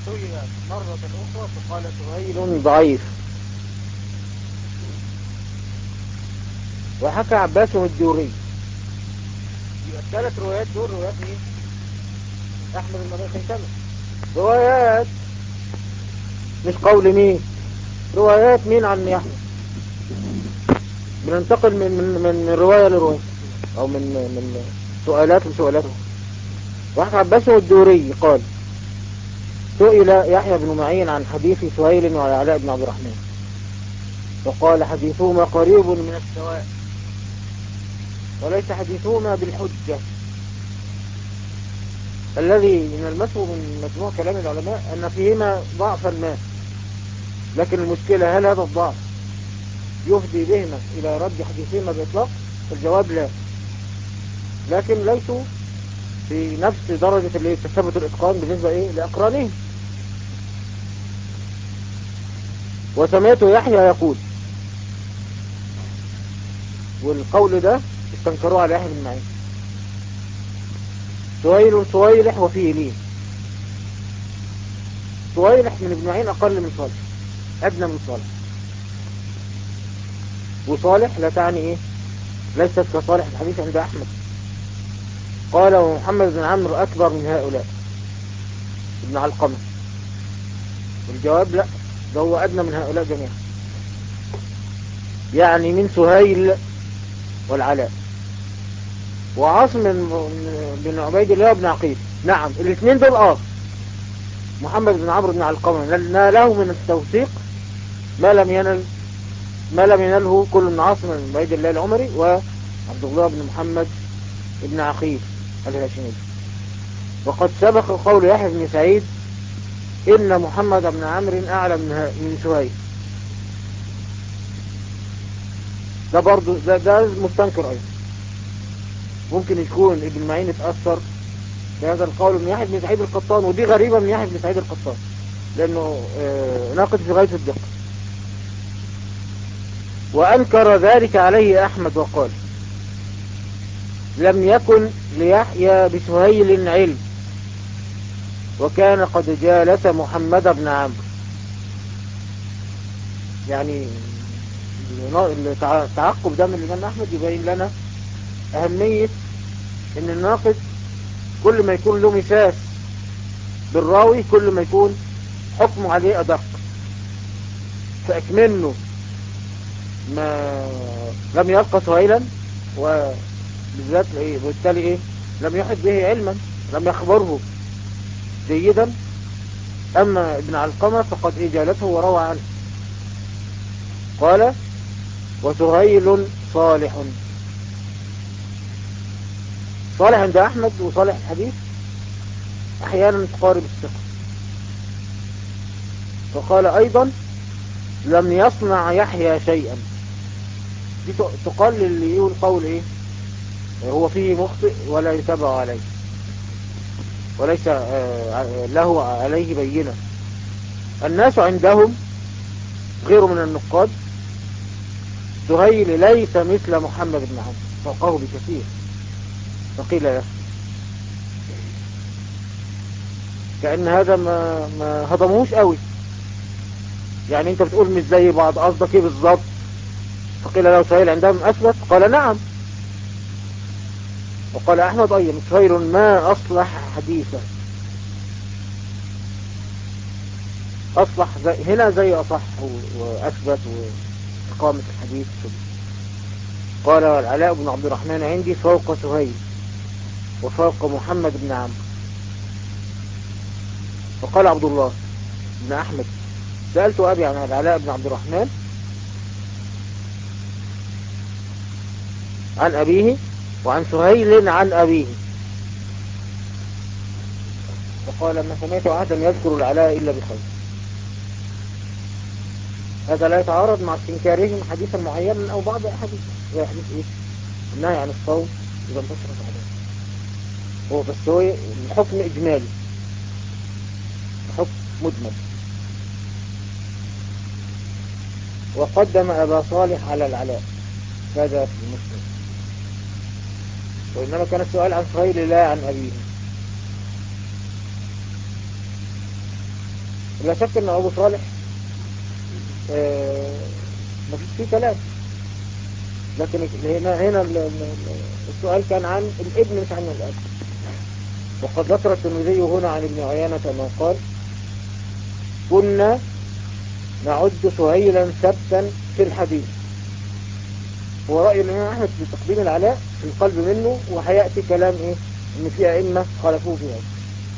سئل مرة أخرى فقال سهيل ضعيف وحكى عباس الدوري يبقى الثلاث روايات دول روايات مين؟ أحمد بن أبي خيثمة روايات مش قول مين روايات مين عن يحيى بننتقل من من من رواية لرواية او من من سؤالات لسؤالات واحد عباس الدوري قال سئل يحيى بن معين عن حديث سهيل وعلاء بن عبد الرحمن فقال حديثهما قريب من السواء وليس حديثهما بالحجة الذي من المسو من مجموع كلام العلماء أن فيهما ضعفا ما لكن المشكلة هل هذا الضعف يفضي بهما إلى رد حديثهما بإطلاق الجواب لا لكن ليسوا في نفس درجة اللي تثبت الإتقان بالنسبة إيه لأقرانهم وسمعت يحيى يقول والقول ده استنكروه على يحيى بن معين سويل سويلح وفيه ليه سويلح من ابن معين أقل من صالح أدنى من صالح وصالح لا تعني إيه ليست كصالح الحديث عند أحمد قال ومحمد بن عمرو أكبر من هؤلاء ابن علقمة الجواب لا ده هو أدنى من هؤلاء جميعا يعني من سهيل والعلاء وعاصم بن عبيد الله بن عقيل نعم الاثنين دول اه محمد بن عمرو بن علقمة ناله من التوثيق ما لم ينل ما لم ينله كل من عاصم بن عبيد الله العمري وعبد الله بن محمد بن عقيل الهاشمي وقد سبق قول يحيى بن سعيد إن محمد بن عمرو أعلى من من سهيل ده برضو ده, ده مستنكر أيضا ممكن يكون ابن معين اتأثر بهذا القول من يحيى بن سعيد القطان ودي غريبة من يحيى بن سعيد القطان لأنه آه ناقد في غاية الدقة وأنكر ذلك عليه أحمد وقال لم يكن ليحيى بسهيل علم وكان قد جالس محمد بن عمرو يعني التعقب ده من الإمام أحمد يبين لنا أهمية إن الناقد كل ما يكون له مساس بالراوي كل ما يكون حكمه عليه أدق فأكمنه ما لم يلقى سهيلا وبالذات ايه وبالتالي ايه لم يحد به علما لم يخبره جيدا اما ابن علقمة فقد اجالته وروى عنه قال وسهيل صالح صالح عند احمد وصالح الحديث احيانا تقارب الثقة وقال ايضا لم يصنع يحيى شيئا دي تقال للي يقول قول ايه هو فيه مخطئ ولا يتبع عليه وليس له عليه بينة الناس عندهم غير من النقاد سهيل ليس مثل محمد بن عمرو فوقه بكثير فقيل له كأن هذا ما, ما هضموش قوي يعني انت بتقول مش زي بعض قصدك ايه بالظبط فقيل له سهيل عندهم اثبت قال نعم وقال احمد ايضا سهيل ما اصلح حديثا اصلح زي هنا زي اصح واثبت واقامة الحديث قال العلاء بن عبد الرحمن عندي فوق سهيل وفوق محمد بن عمرو وقال عبد الله بن احمد سألت أبي عن العلاء بن عبد الرحمن عن أبيه وعن سهيل عن أبيه وقال ما سمعت أحدا يذكر العلاء إلا بخير هذا لا يتعارض مع استنكارهم حديثا معينا أو بعض أحاديث زي حديث إيه النهي عن الصوم إذا انتشر العلاء هو بس هو الحكم إجمالي حكم مجمل وقدم أبا صالح على العلاء هذا في المسلم وإنما كان السؤال عن سهيل لا عن أبيه لا شك ان ابو صالح آه مفيش فيه كلام لكن هنا هنا السؤال كان عن الابن مش عن الاب وقد ذكر الترمذي هنا عن ابن عيانة انه قال كنا نعد سهيلا ثبتا في الحديث هو رأي الإمام أحمد بتقديم العلاء في القلب منه وهيأتي كلام إيه إن في أئمة خالفوه في هذا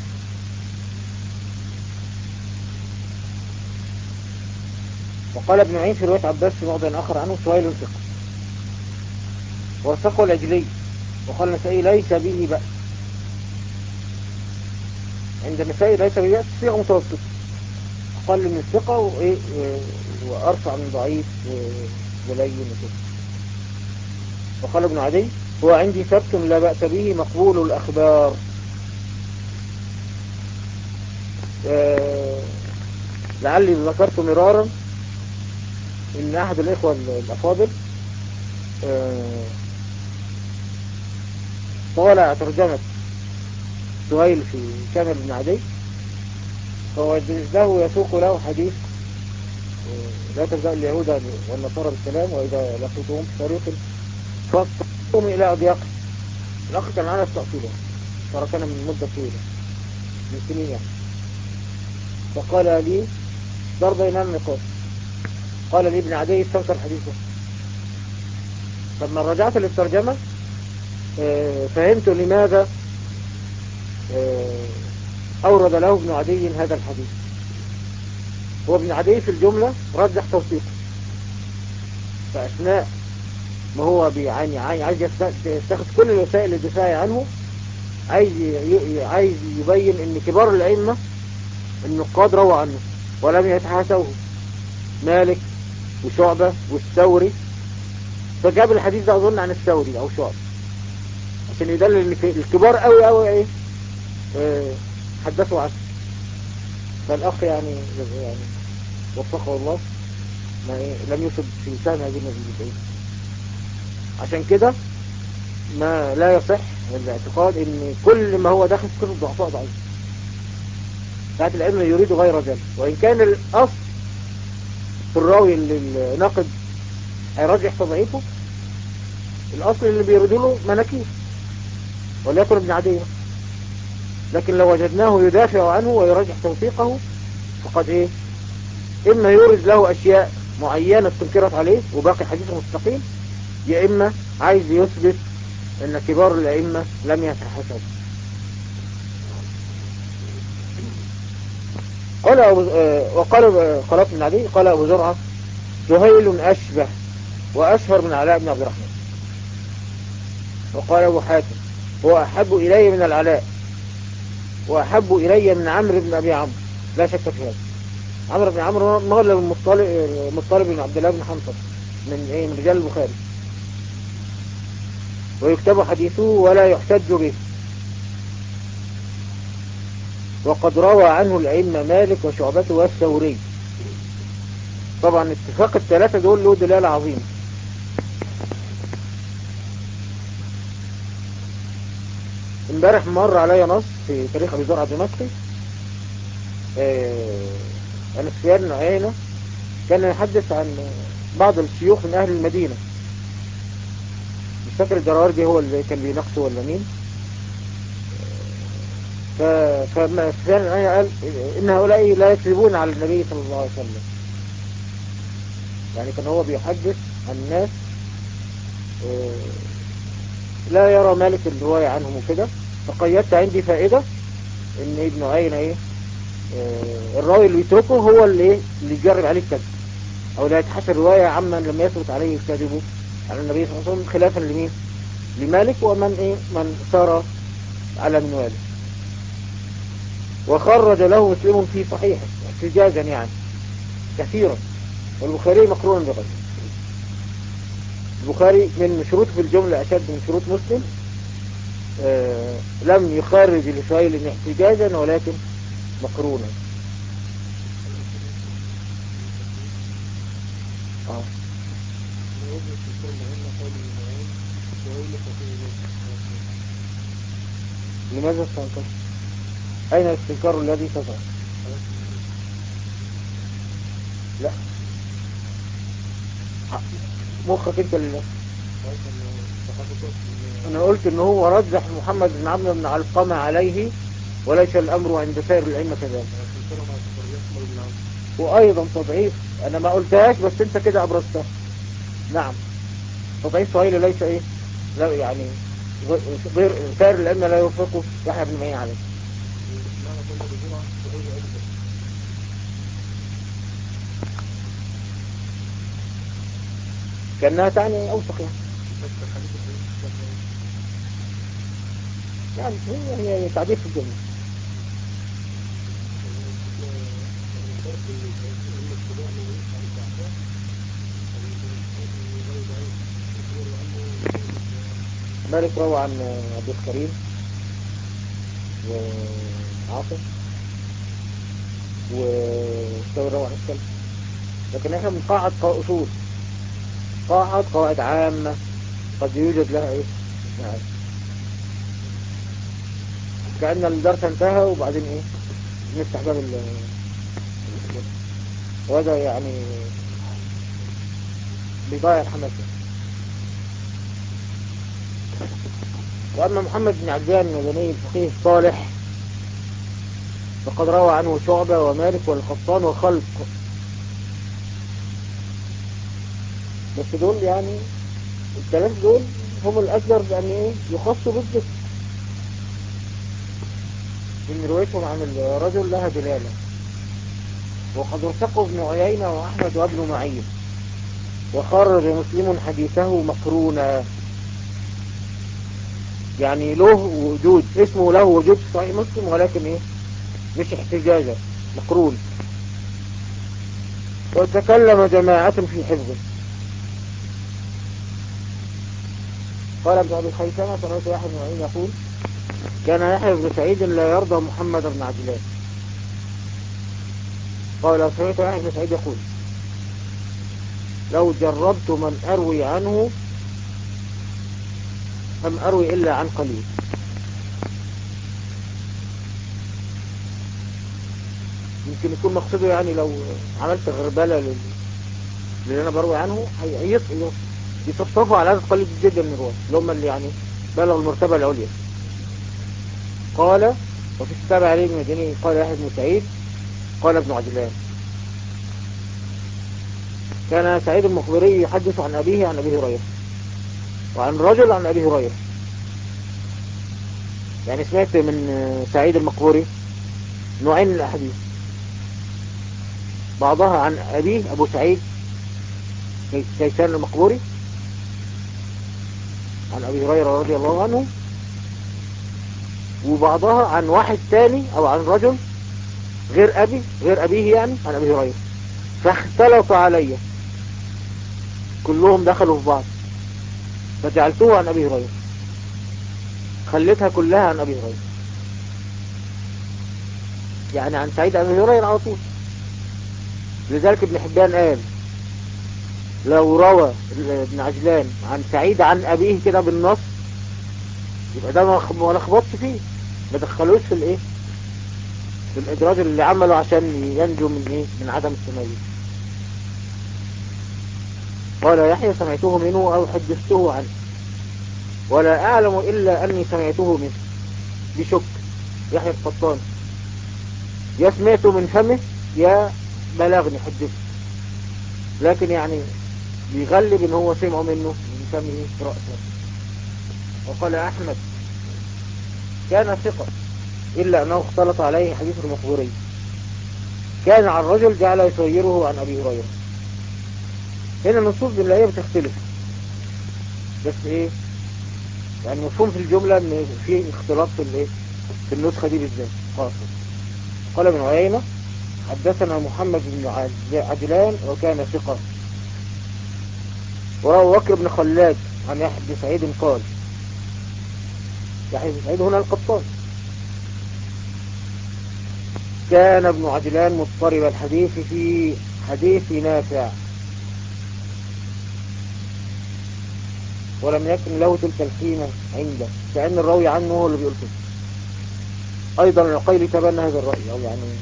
وقال ابن عين في رواية عباس في موضع آخر عنه سهيل ثقة وثقه الأجلي وقال النسائي ليس به بأس عند النسائي ليس به بأس صيغة متوسطة أقل من الثقة وإيه وأرفع من ضعيف ولين وكده وقال ابن عدي هو عندي ثبت لا بأس به مقبول الأخبار آه لعلي ذكرت مرارا ان احد الاخوة الافاضل آه طالع ترجمة سهيل في كامل بن عدي فهو له يسوق له حديث لا تبدأ اليهود والنصارى بالسلام وإذا لقيتهم في طريق فاقتلهم إلى أضياق الأخ كان معنا استأصيله تركنا من مدة طويلة من سنين يعني فقال لي ضرب بيننا النقاط قال لي ابن عدي استنكر الحديث ده لما رجعت للترجمة فهمت لماذا أورد له ابن عدي هذا الحديث هو ابن عدي في الجملة رجح توثيقه فأثناء ما هو بيعاني عايز يستخدم كل الوسائل للدفاع عنه عايز عايز يبين ان كبار الأئمة النقاد روى عنه ولم يتحاسوه مالك وشعبة والثوري فجاب الحديث ده أظن عن الثوري أو شعبة عشان يدلل ان الكبار قوي قوي ايه اه حدثوا عنه فالأخ يعني يعني وفقه الله ما إيه لم يصب في لسان هذه النبي عشان كده ما لا يصح الاعتقاد ان كل ما هو داخل في كتب ضعفاء ضعيف ساعات العلم يريد غير ذلك وإن كان الأصل في الراوي اللي الناقد هيرجح تضعيفه الأصل اللي بيريدوا له مناكير وليكن ابن عدية لكن لو وجدناه يدافع عنه ويرجح توثيقه فقد ايه اما يورد له اشياء معينة تنكرت عليه وباقي حديث مستقيم يا اما عايز يثبت ان كبار الائمة لم يتحسبوا قال أبو وقال قالت من عدي قال أبو زرعة سهيل أشبه وأشهر من علاء بن عبد الرحمن وقال أبو حاتم هو أحب إلي من العلاء وأحب إلي من عمرو بن أبي عمرو لا شك في هذا عمرو بن عمرو مولى المطلب بن عبد الله بن حنطب من ايه من رجال البخاري ويكتب حديثه ولا يحتج به وقد روى عنه الأئمة مالك وشعبته والثوري طبعا اتفاق الثلاثة دول له دلالة عظيمة امبارح مر عليا نص في تاريخ ابي زرعه دمشقي عن آه سفيان بن عيينة كان يحدث عن بعض الشيوخ من اهل المدينة مش فاكر الدراوردي هو اللي كان بينقصه ولا مين فما سفيان بن عيينة قال ان هؤلاء لا يكذبون على النبي صلى الله عليه وسلم يعني كان هو بيحدث عن الناس آه لا يرى مالك الرواية عنهم وكده فقيدت عندي فائدة ان ابن عين ايه اه الراوي اللي يتركه هو اللي ايه اللي يجرب عليه الكذب او لا يتحسن رواية عمن لم يثبت عليه الكذب على النبي صلى الله عليه وسلم خلافا لمين لمالك ومن ايه من سار على منواله وخرج له مسلم في صحيحه احتجاجا يعني كثيرا والبخاري مقرونا بغيره البخاري من شروطه في الجملة أشد من شروط مسلم آه لم يخرج لسهيل احتجاجا ولكن مقرونا آه. لماذا استنكر أين الاستنكار الذي تظهر مخك انت اللي انا قلت ان هو رجح محمد بن عمرو بن علقمة عليه وليس الامر عند سائر الائمه كذلك وايضا تضعيف انا ما قلتهاش بس انت كده ابرزتها نعم تضعيف سهيل ليس ايه لا يعني غير سائر الائمه لا يوفقه يحيى بن معين عليه كأنها تعني أوثق يعني يعني هي هي تعبير في الجملة مالك روى عن عبد الكريم وعاصم والثوري روى عن السلم لكن احنا بنقاعد اصول قاعد قواعد عامة قد يوجد لها ايه نعم كأن الدرس انتهى وبعدين ايه نفتح باب ال وهذا يعني بضايع الحماس وأما محمد بن عبدان المدني الفقيه الصالح فقد روى عنه شعبة ومالك والخطان وخلق بس دول يعني الثلاث دول هم الأكثر بأن إيه يخصوا بالذكر إن روايتهم عن الرجل لها دلالة وقد وثقوا ابن عيينة وأحمد وابن معين وخرج مسلم حديثه مقرونا يعني له وجود اسمه له وجود في صحيح مسلم ولكن ايه مش احتجاجا مقرون وتكلم جماعة في حفظه قال ابن أبي خيثمة سمعت يحيى بن معين يقول كان يحيى بن سعيد لا يرضى محمد بن عجلان قال سمعت يحيى بن سعيد يقول لو جربت من أروي عنه لم أروي إلا عن قليل يمكن يكون مقصده يعني لو عملت غربلة للي أنا بروي عنه يصفصفوا على هذا قليل جدا من الرواة اللي هم اللي يعني بلغوا المرتبة العليا قال وفي كتاب علي بن مديني قال يحيى بن سعيد قال ابن عجلان كان سعيد المخبري يحدث عن أبيه عن أبي هريرة وعن رجل عن أبي هريرة يعني سمعت من سعيد المقبوري نوعين من الأحاديث بعضها عن أبيه أبو سعيد كيسان المقبوري عن أبي هريرة رضي الله عنه وبعضها عن واحد تاني أو عن رجل غير أبي غير أبيه يعني عن أبي هريرة فاختلط علي كلهم دخلوا في بعض فجعلتوها عن أبي هريرة خليتها كلها عن أبي هريرة يعني عن سعيد أبي هريرة على طول لذلك ابن حبان قال لو روى ابن عجلان عن سعيد عن أبيه كده بالنص يبقى ده ما لخبطش فيه ما دخلوش في الايه في الادراج اللي عمله عشان ينجو من ايه من عدم التميز قال يحيى سمعته منه او حدثته عنه ولا اعلم الا اني سمعته منه بشك يحيى القطان يا سمعته من فمه يا بلغني حدثه لكن يعني بيغلب ان هو سمعه منه من فمه رأسه وقال احمد كان ثقة الا انه اختلط عليه حديث المقبوري كان عن رجل جعل يصيره عن ابي هريرة هنا النصوص بالله بتختلف بس ايه يعني مفهوم في الجملة ان في اختلاط في الايه في النسخة دي بالذات خاصة قال ابن عيينة حدثنا محمد بن عجلان وكان ثقة وروى بكر بن خلاد عن يحيى بن سعيد قال يحيى بن سعيد هنا القطان كان ابن عجلان مضطرب الحديث في حديث نافع ولم يكن له تلك القيمة عنده كأن الراوي عنه هو اللي بيقول كده أيضا العقيل تبنى هذا الرأي أو يعني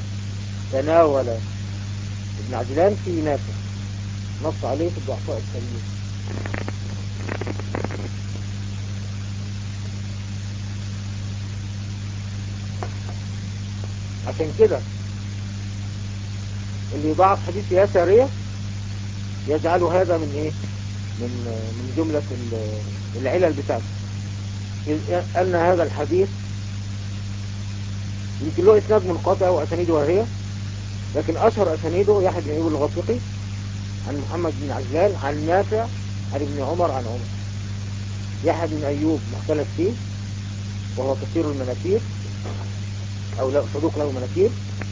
تناول ابن عجلان في نافع نص عليه في الضعفاء السليم عشان كده اللي يضعف حديث يا سارية يجعل هذا من ايه من من جملة العلل بتاعته أن هذا الحديث يمكن له إسناد منقطع وأسانيده وهي لكن أشهر أسانيده يحيى بن أيوب الغفقي عن محمد بن عجلان عن نافع عن ابن عمر عن عمر يحيى بن أيوب مختلف فيه وهو كثير المناكير أو لا صدوق له مناكير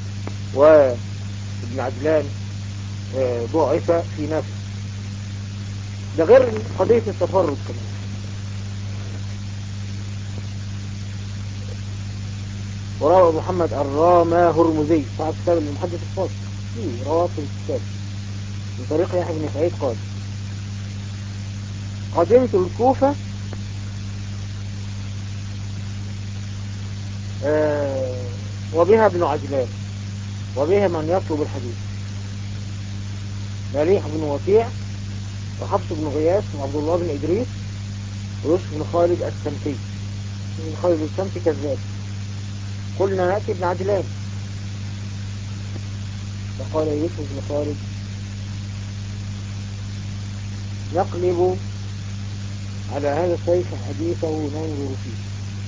وابن عجلان آه، ضعف في نافع ده غير قضية التفرد كمان وروى محمد الرامى هرمزي صاحب كتاب المحدث الفاصل فيه رواه في الكتاب من طريق يحيى بن سعيد قال قدمت الكوفة آه وبها ابن عجلان وبها من يطلب الحديث مليح بن وكيع وحفص بن غياث وعبد الله بن إدريس ويوسف بن خالد السمتي بن خالد السمتي كذاب قلنا نأتي ابن عجلان فقال يوسف بن خالد نقلب على هذا السيف حديثه ننظر فيه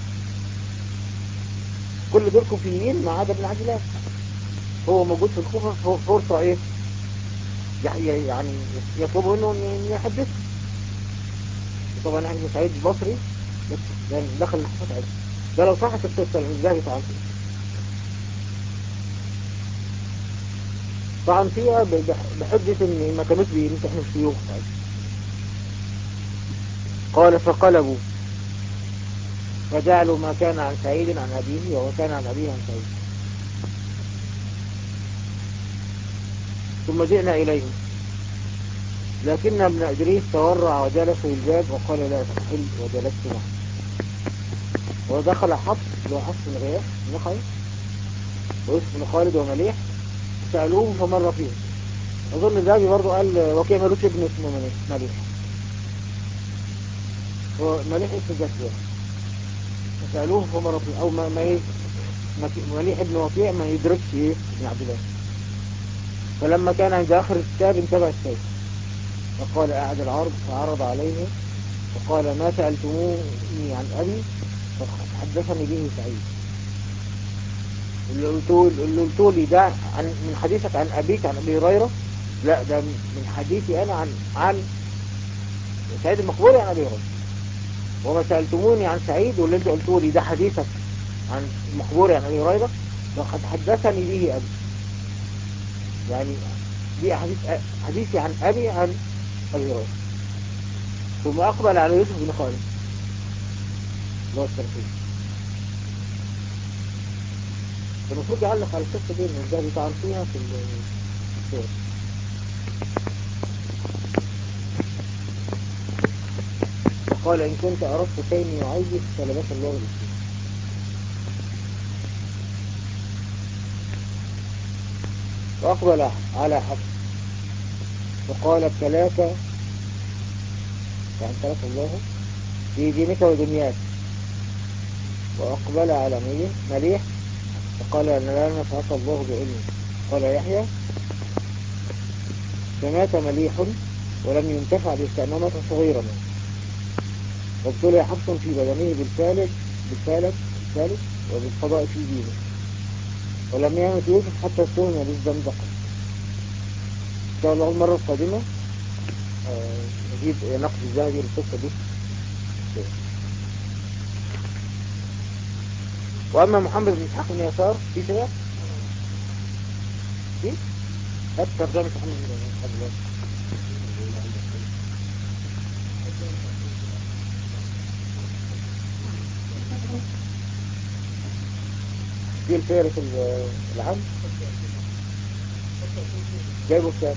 كل دول كوفيين ما عدا ابن عجلان هو موجود في الكوفة فرصة ايه يعني يطلبوا انه يحدث طبعا احنا سعيد البصري بس دخل الكوفة عادي ده لو صحت القصة الذهبي طبعا طبعا فيها بحجة ان ما كانوش بيمتحنوا الشيوخ قال فقلبوا فجعلوا ما كان عن سعيد عن أبيه وما كان عن أبيه عن سعيد ثم جئنا إليهم لكن ابن إدريس تورع وجلس في الباب وقال لا تحل وجلست معه ودخل حفص لو حفص بن غياث نخل ويوسف بن خالد ومليح سألوه فمر فيه أظن الذهبي برضه قال وكيف ملوش ابن اسمه مليح هو مليح اسم جسد فسألوه فمر فيه أو ما, ما إيه مليح ابن وكيع ما يدركش إيه ابن عبد الله فلما كان عند آخر الكتاب انتبه السيف فقال أعد العرض فعرض عليه فقال ما سألتموني عن أبي فحدثني به سعيد اللي قلتوا لي ده عن من حديثك عن أبيك عن أبي هريرة لا ده من حديثي أنا عن عن سعيد المقبولي عن أبي هريرة وما سألتموني عن سعيد واللي انت قلتوا لي ده حديثك عن المقبولي عن أبي هريرة فقد حدثني به أبي يعني دي حديث حديثي عن أبي عن أبي هريرة ثم أقبل على يوسف بن خالد الله الترفيه المفروض يعلق على القصة دي من ده بيطعن فيها في الصور وقال إن كنت أردت كيني يعيش فلبس الله بالسير وأقبل على حفص وقال ابتلاك يعني ابتلاك الله في دينك ودنياك وأقبل على مليح وقال لا نفعك الله بعلمه قال يحيى فمات مليح ولم ينتفع باستأمامة صغيرا وابتلي حفص في بدنه بالثالث بالثالث الثالث وبالقضاء في دينه ولم يمت يوسف حتى استهن بالزندقة إن شاء الله المرة القادمة آه، نجيب نقد الزهدي للقصة دي وأما محمد بن إسحاق بن يسار في شباب في هات ترجمة محمد بن إسحاق بن يسار في الفارس العام جايبه بكام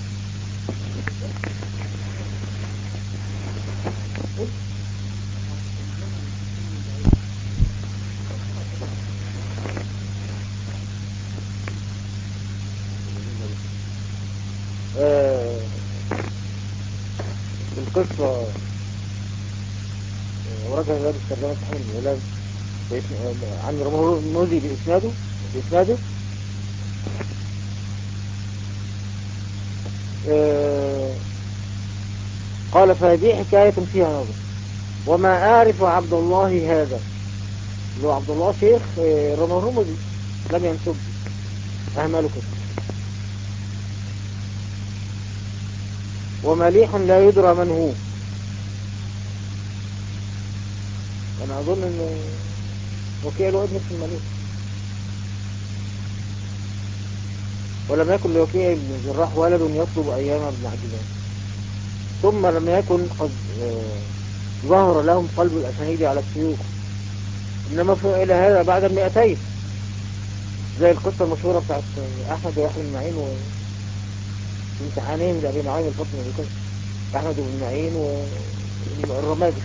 قصة ورجع الإمام الترجمة محمد بن غلام عن رموزي بإسناده بإسناده آه، قال فهذه حكاية فيها نظر وما أعرف عبد الله هذا اللي هو عبد الله شيخ آه، رموزي لم ينسب أهمله كده ومليح لا يدرى من هو أنا أظن أن وكيل ابن في المليح ولم يكن لوكيع بن الجراح ولد يطلب أيام ابن عجلان ثم لم يكن قد آه، ظهر لهم قلب الأسانيد على السيوف إنما فعل هذا بعد المئتين زي القصة المشهورة بتاعت أحمد ويحيى بن معين وامتحانين لأبي نعيم الفطن وكذا أحمد بن معين والرمادي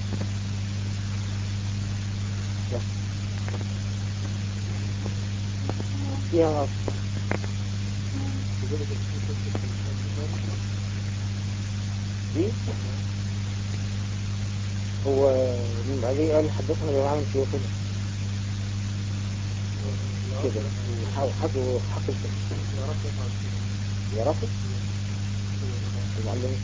فيها نص دي هو من بعدين قال حدثنا جماعة من شيوخنا كده حقه حق الفكر يعرفه المعلمين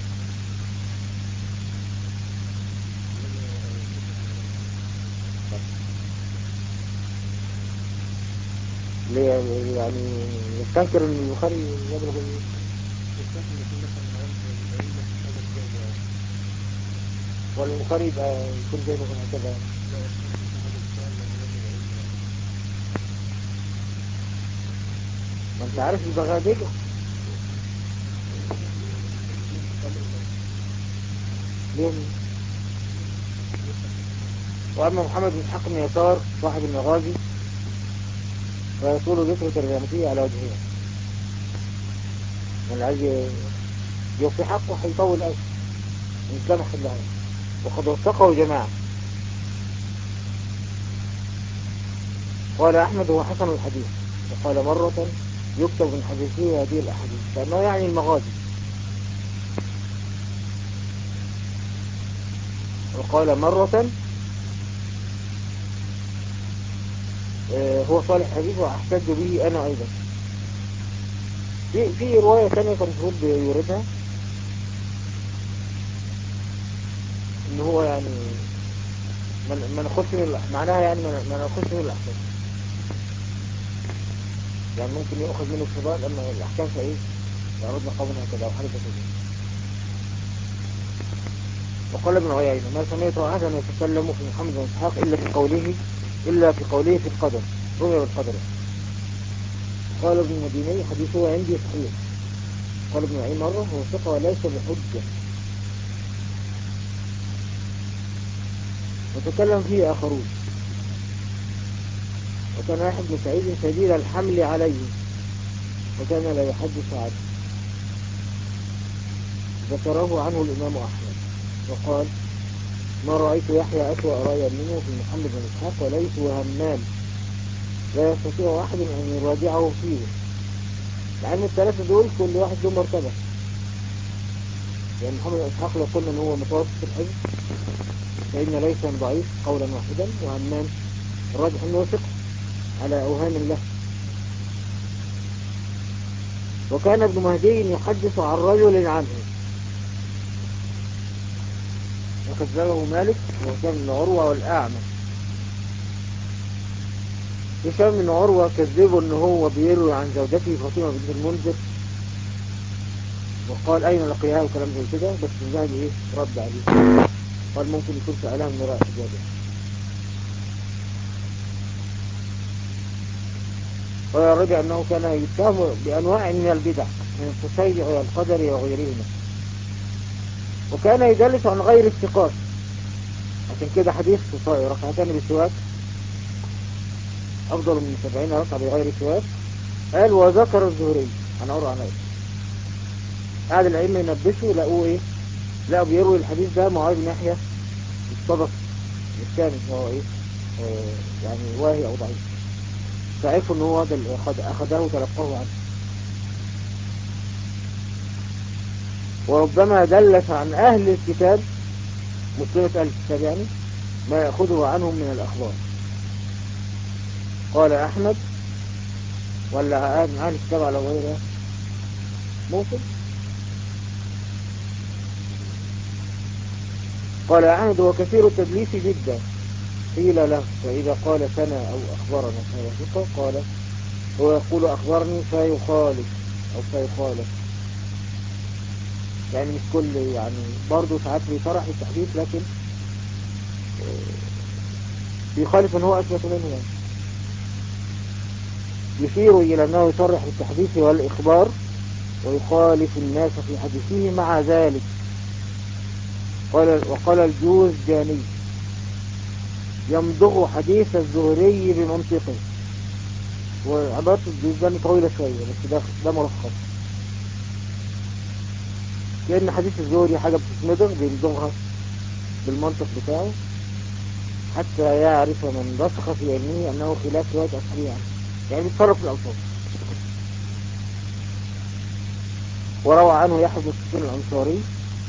ليه يعني يستنكر ان البخاري يبلغ ولا البخاري يبقى يكون زي مثلا هكذا ما انت عارف البغادية ليه واما محمد بن حق بن يسار صاحب المغازي فيطول ذكر ترجمته على وجهها من عايز يوفي حقه هيطول أوي من سمح الله وقد وثقه جماعة قال أحمد هو حسن الحديث وقال مرة يكتب من حديثه هذه الأحاديث كأنه يعني المغازي وقال مرة آه، هو صالح حديث وأحتج به أنا أيضا في في رواية ثانية كان المفروض يوردها ان هو يعني ما ناخدش من معناها يعني ما ناخدش من الاحكام يعني ممكن يأخذ منه الفضاء لما الاحكام فايه يعرضنا قومنا كذا او حاجه كده وقال ابن عيينة ما سمعت أحدا يتكلم في محمد بن إسحاق إلا في قوله إلا في قوله في القدر رؤيا بالقدر قال ابن المديني حديثه عندي صحيح قال ابن عين مرة هو ثقة وليس بحجة وتكلم فيه آخرون وكان يحب بن سعيد شديد الحمل عليه وكان لا يحدث عنه ذكره عنه الإمام أحمد وقال ما رأيت يحيى أسوأ رأيا منه في محمد بن إسحاق وليس همام لا يستطيع أحد أن يراجعه فيه لأن الثلاثة دول كل واحد له مرتبة يعني محمد بن إسحاق لو قلنا أن هو متوسط الحفظ فإن ليس ضعيف قولا واحدا وهمام الراجح أنه ثقة على أوهام الله وكان ابن مهدي يحدث عن رجل عنه وكذبه مالك وكان من عروة والأعمى هشام من عروة كذبه ان هو بيروي عن زوجته فاطمة بنت المنذر وقال اين لقيها وكلام زي كده بس الذهب ايه رد عليه قال ممكن يكون سألها من وراء حجابها ويرجع انه كان يتهم بانواع من البدع من التشيع والقدر وغيرهما وكان يجلس عن غير الثقات عشان كده حديث ركعتان بالسواك افضل من سبعين ركعة بغير سواك قال وذكر الزهري عن عروة عن قاعد العلم ينبسوا لقوه ايه لقوا بيروي الحديث ده معاذ بن يحيى الصدق الثاني هو ايه آه يعني واهي او ضعيف فعرفوا ان هو هذا اللي اخذه تلقاه عنه وربما دلت عن أهل الكتاب مسلمة أهل الكتاب يعني ما يأخذه عنهم من الأخبار قال أحمد ولا عن أهل الكتاب على غيره ممكن قال أحمد هو كثير التدليس جدا قيل له فإذا قال سنة أو أخبرنا فهو ثقة قال هو يقول أخبرني فيخالف أو فيخالف يعني مش كل يعني برضه ساعات بيصرح التحديث لكن بيخالف ان هو أثبت منه يعني يشير إلى أنه يصرح بالتحديث والإخبار ويخالف الناس في حديثه مع ذلك قال وقال الجوز جاني يمضغ حديث الزهري بمنطقه وعبارة الجوز طويلة شوية بس ده, ده ملخص كأن حديث الزهري حاجة بتتمضغ بيمضغها بالمنطق بتاعه حتى يعرف من رسخ في علمه أنه خلاف رواية أصحابه عنه يعني بيتصرف الألفاظ وروى عنه يحيى بن الأنصاري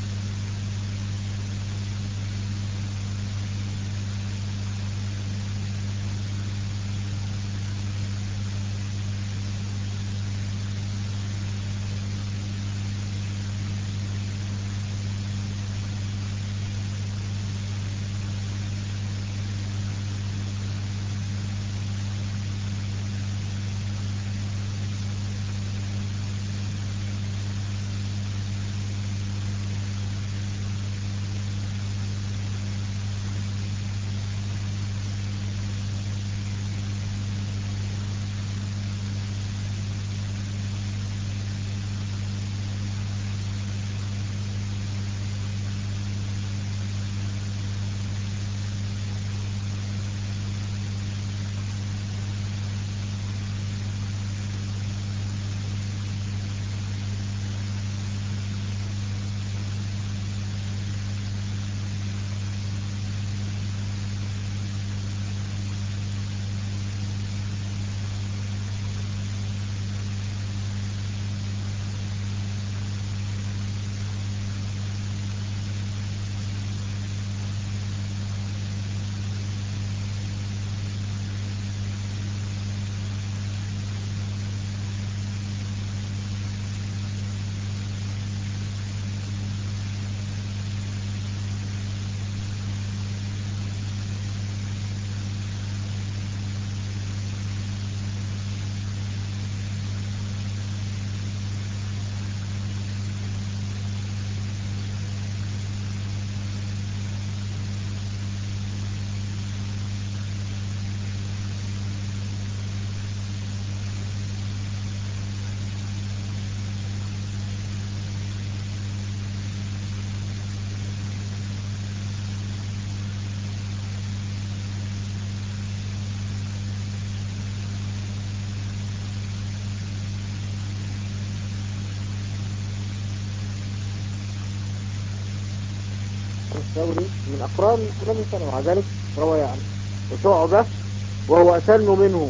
الثوري من أقران لم سنة ومع ذلك روى عنه وشعبة وهو أسن منه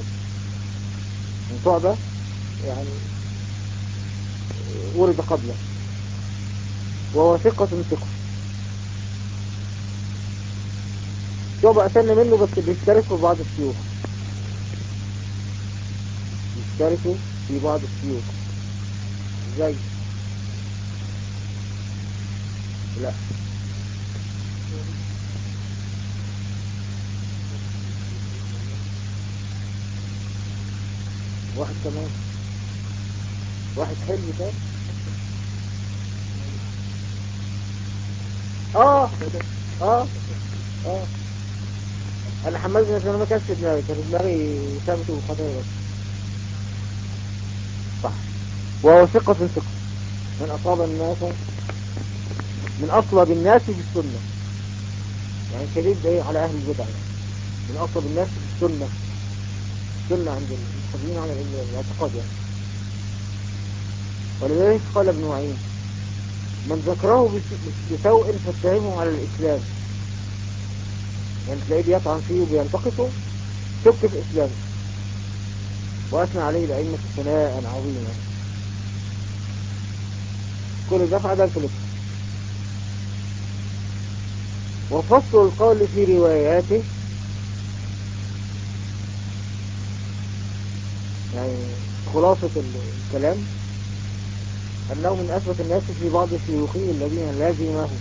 من شعبة يعني ورد قبله وهو ثقة ثقة شعبة أسن منه بس بيشتركوا في بعض الشيوخ بيشتركوا في بعض الشيوخ زي لا واحد كمان واحد حلو تاني اه اه اه انا حملت نفسي انا ما كانش في دماغي كان في دماغي ثابت وخطير بس صح وهو ثقة في ثقة من اصاب الناس من اصلب الناس في السنة يعني شديد ايه على اهل البدع يعني. من اصلب الناس في السنة السنة عند المحافظين على الاعتقاد يعني ولذلك قال ابن معين من ذكره بسوء فاتهمه على الإسلام يعني تلاقيه بيطعن فيه وبينتقصه شك في إسلامه وأثنى عليه الأئمة ثناء عظيما كل ده في عدالة الإسناد وفصل القول في رواياته يعني خلاصة الكلام أنه من أثبت الناس في بعض الشيوخي الذين لازمهم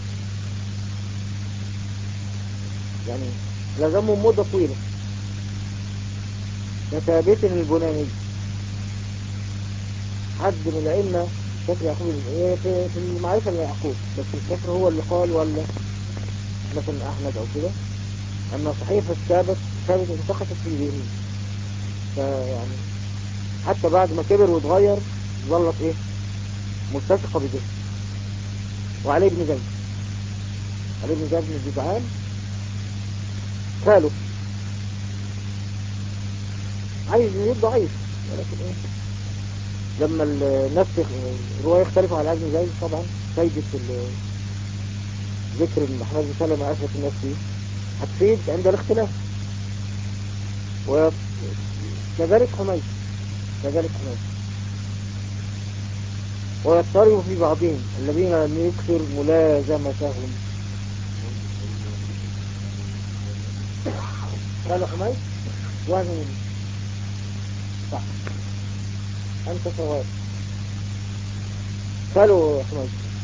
يعني لازمهم مدة طويلة كثابت البناني حد من الأئمة شكل يعقوب في في المعرفة ليعقوب بس الشكل هو اللي قال ولا مثلا أحمد أو كده أما صحيفة ثابت ثابت انتقصت في اليمين فيعني حتى بعد ما كبر واتغير ظلت ايه متسقة بده وعلي بن زيد علي بن زيد بن جدعان قالوا عايز زيد ضعيف ولكن ايه لما الناس الرواية يختلفوا على ابن زيد طبعا فايدة ذكر محمد بن سلمة أثبت الناس فيه هتفيد عند الاختلاف وكذلك حميد كذلك حميد ويضطرب في بعضهم الذين لم يكثر ملازمتهم قال حميد وهمين صح أنت سواد قالوا حميد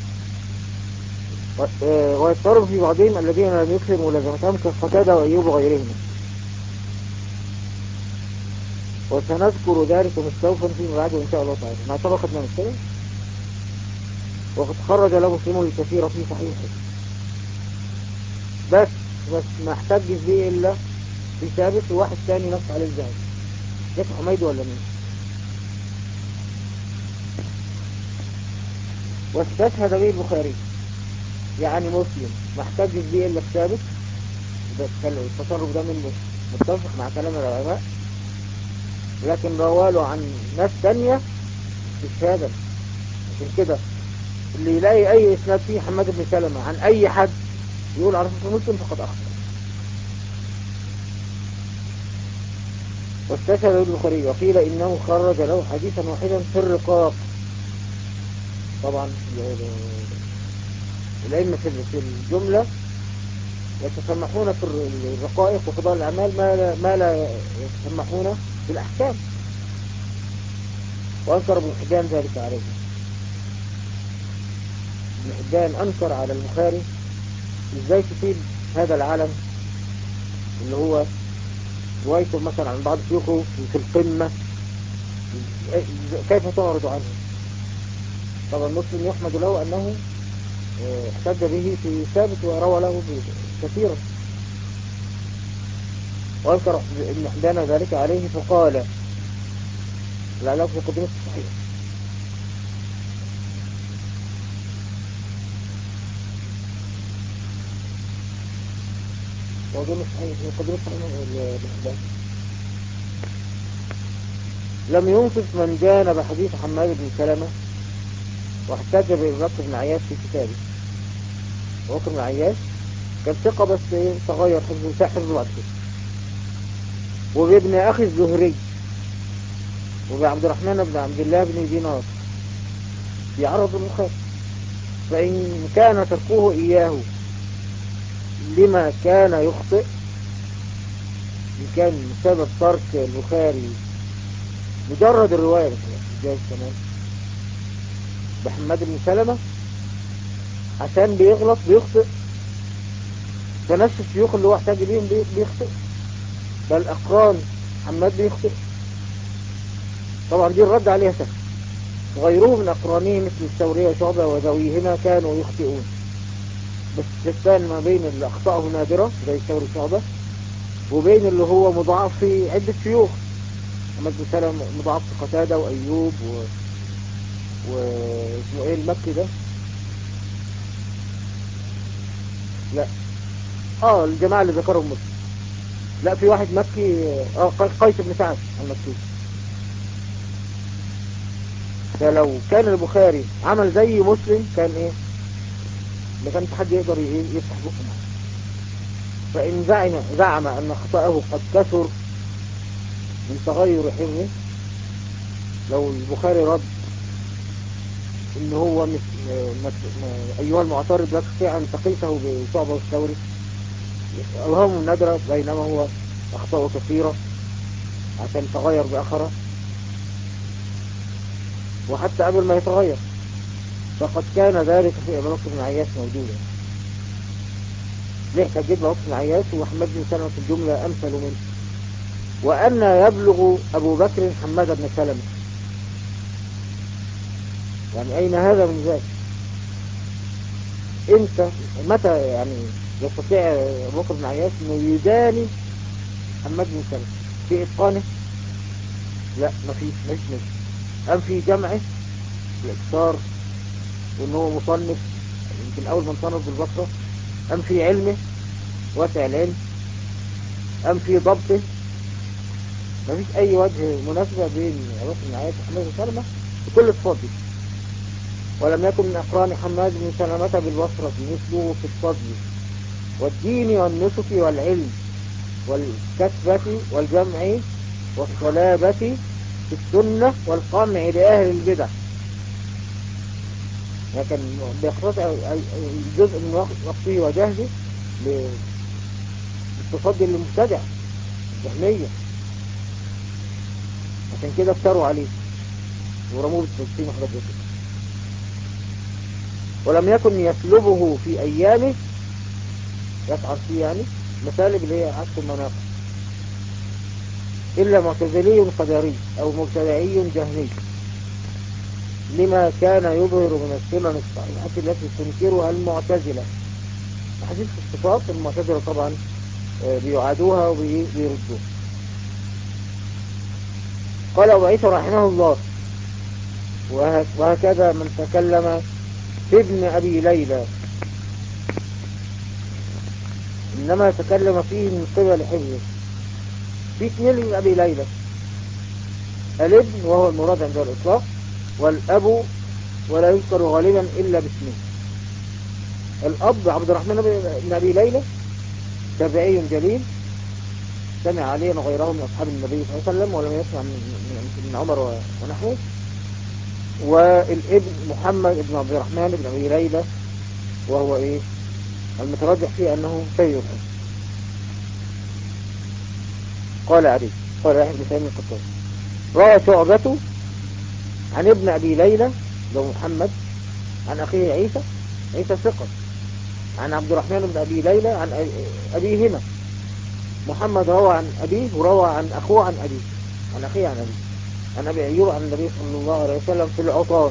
ويضطرب في بعضهم الذين لم يكثر ملازمتهم كقتادة وأيوب وغيرهم وسنذكر ذلك مستوفا فيما بعد إن شاء الله تعالى ما سبقت من السلم وقد خرج له مسلم الكثير في صحيحه بس بس ما احتجش به إلا في ثابت وواحد ثاني نص عليه الزهد ده حميد ولا مين واستشهد به البخاري يعني مسلم ما احتجش به إلا في ثابت بس التصرف ده من متفق مع كلام العلماء لكن رواله عن ناس تانية استشهادا عشان كده اللي يلاقي اي اسناد فيه حماد بن سلمة عن اي حد يقول على صحيح مسلم فقد اخطأ واستشهد البخاري وقيل انه خرج له حديثا واحدا في الرقاق طبعا الائمه في الجمله يتسمحون في الرقائق وفضاء الاعمال ما لا, ما لا يتسمحون في الاحكام وانكر ابن حبان ذلك عليه ابن حبان أنكر على البخاري إزاي تسيب هذا العالم اللي هو روايته مثلا عن بعض شيوخه في القمة كيف تعرض عنه طبعا مسلم يحمد له أنه آه، احتج به في ثابت وروى له كثيرا وأنكر ابن حبان ذلك عليه فقال العلاقة في قدمة الصحيح موضوع صحيح قدرة صحيح لم ينصف من جانب حديث حماد بن سلمة واحتج بإبراك بن عياش في كتابه وكر بن عياش كان ثقة بس ايه تغير حفظه حفظه بعد كده وبابن أخي الزهري وبعبد الرحمن بن عبد الله بن دينار يعرض المخاف فإن كان تركوه إياه لما كان يخطئ إن كان سبب ترك البخاري مجرد الرواية مثلا جايز كمان بحمد بن سلمة عشان بيغلط بيخطئ فنفس الشيوخ اللي هو احتاج بيهم بيخطئ بل أقران حماد بيخطئ طبعا دي الرد عليها سهل غيره من أقرانيه مثل الثورية وشعبة وذويهما كانوا يخطئون بس تستان ما بين اللي أخطأه نادرة زي ثوري شعبة وبين اللي هو مضاعف في عدة شيوخ محمد بن سلم مضاعف في قتادة وأيوب و... واسمه ايه المكي ده لا اه الجماعة اللي ذكرهم مسلم لا في واحد مكي اه قيس بن سعد المكي فلو كان البخاري عمل زي مسلم كان ايه ما كانش حد يقدر يفتح بقه معه فإن زعم, زعم أن خطأه قد كثر من تغير حفظه لو البخاري رد ان هو مش ايها المعترض يكفي ان تقيسه بشعبه والثوري اوهام نادرة بينما هو اخطاء كثيرة عشان تغير باخرة وحتى قبل ما يتغير فقد كان ذلك في ابو بكر بن عياش موجودا ليه تجد ابو بكر بن عياش وحماد بن سلمة في الجملة امثل منه وأن يبلغ أبو بكر حماد بن سلمة يعني أين هذا من ذلك انت متى يعني يستطيع أبو بكر بن عياش أنه يداني حماد بن سلمة في إتقانه لا ما فيش مش مش أم في جمعه الإكثار وأنه هو مصنف يمكن أول من صنف بالبصرة أم في علمه واسع العلم أم في ضبطه ما فيش أي وجه مناسبة بين أبو بكر بن عياش وحماد بن سلمة بكل التفضل ولم يكن من أقران حماد بن سلمة بالبصرة مثله في الفضل والدين والنسك والعلم والكسبة والجمع والصلابة في السنة والقمع لأهل البدع لكن بيقتطع جزء من وقته وجهده للتصدي للمبتدع الجهمية عشان كده افتروا عليه ورموه بالتجسيم وحاجات زي كده ولم يكن يسلبه في أيامه يسعر فيه يعني مسالب اللي هي عكس المناقب إلا معتزلي قدري أو مبتدعي جهني لما كان يظهر من السنن الصحيحة التي تنكرها المعتزلة حديث الصفات المعتزلة طبعا آه، بيعادوها وبيردوها قال أبو عيسى رحمه الله وهكذا من تكلم في ابن أبي ليلى إنما تكلم فيه من قبل حفظه في اثنين من أبي ليلى الابن وهو المراد عند الإطلاق والأب ولا يذكر غالبا إلا باسمه الأب عبد الرحمن بن أبي ليلى تابعي جليل سمع عليه وغيره من أصحاب النبي صلى الله عليه وسلم ولم يسمع من عمر ونحوه والابن محمد بن عبد الرحمن بن أبي ليلى وهو إيه المترجح فيه أنه سيد الحسن قال علي قال يحيى بن سليم القطان روى شعبة عن ابن أبي ليلى لو محمد عن أخيه عيسى عيسى ثقة عن عبد الرحمن بن أبي ليلى عن أبيهما محمد روى عن أبيه وروى عن أخوه عن أبيه عن أخيه عن أبيه عن أبي أيوب عن النبي صلى الله عليه وسلم في العطاس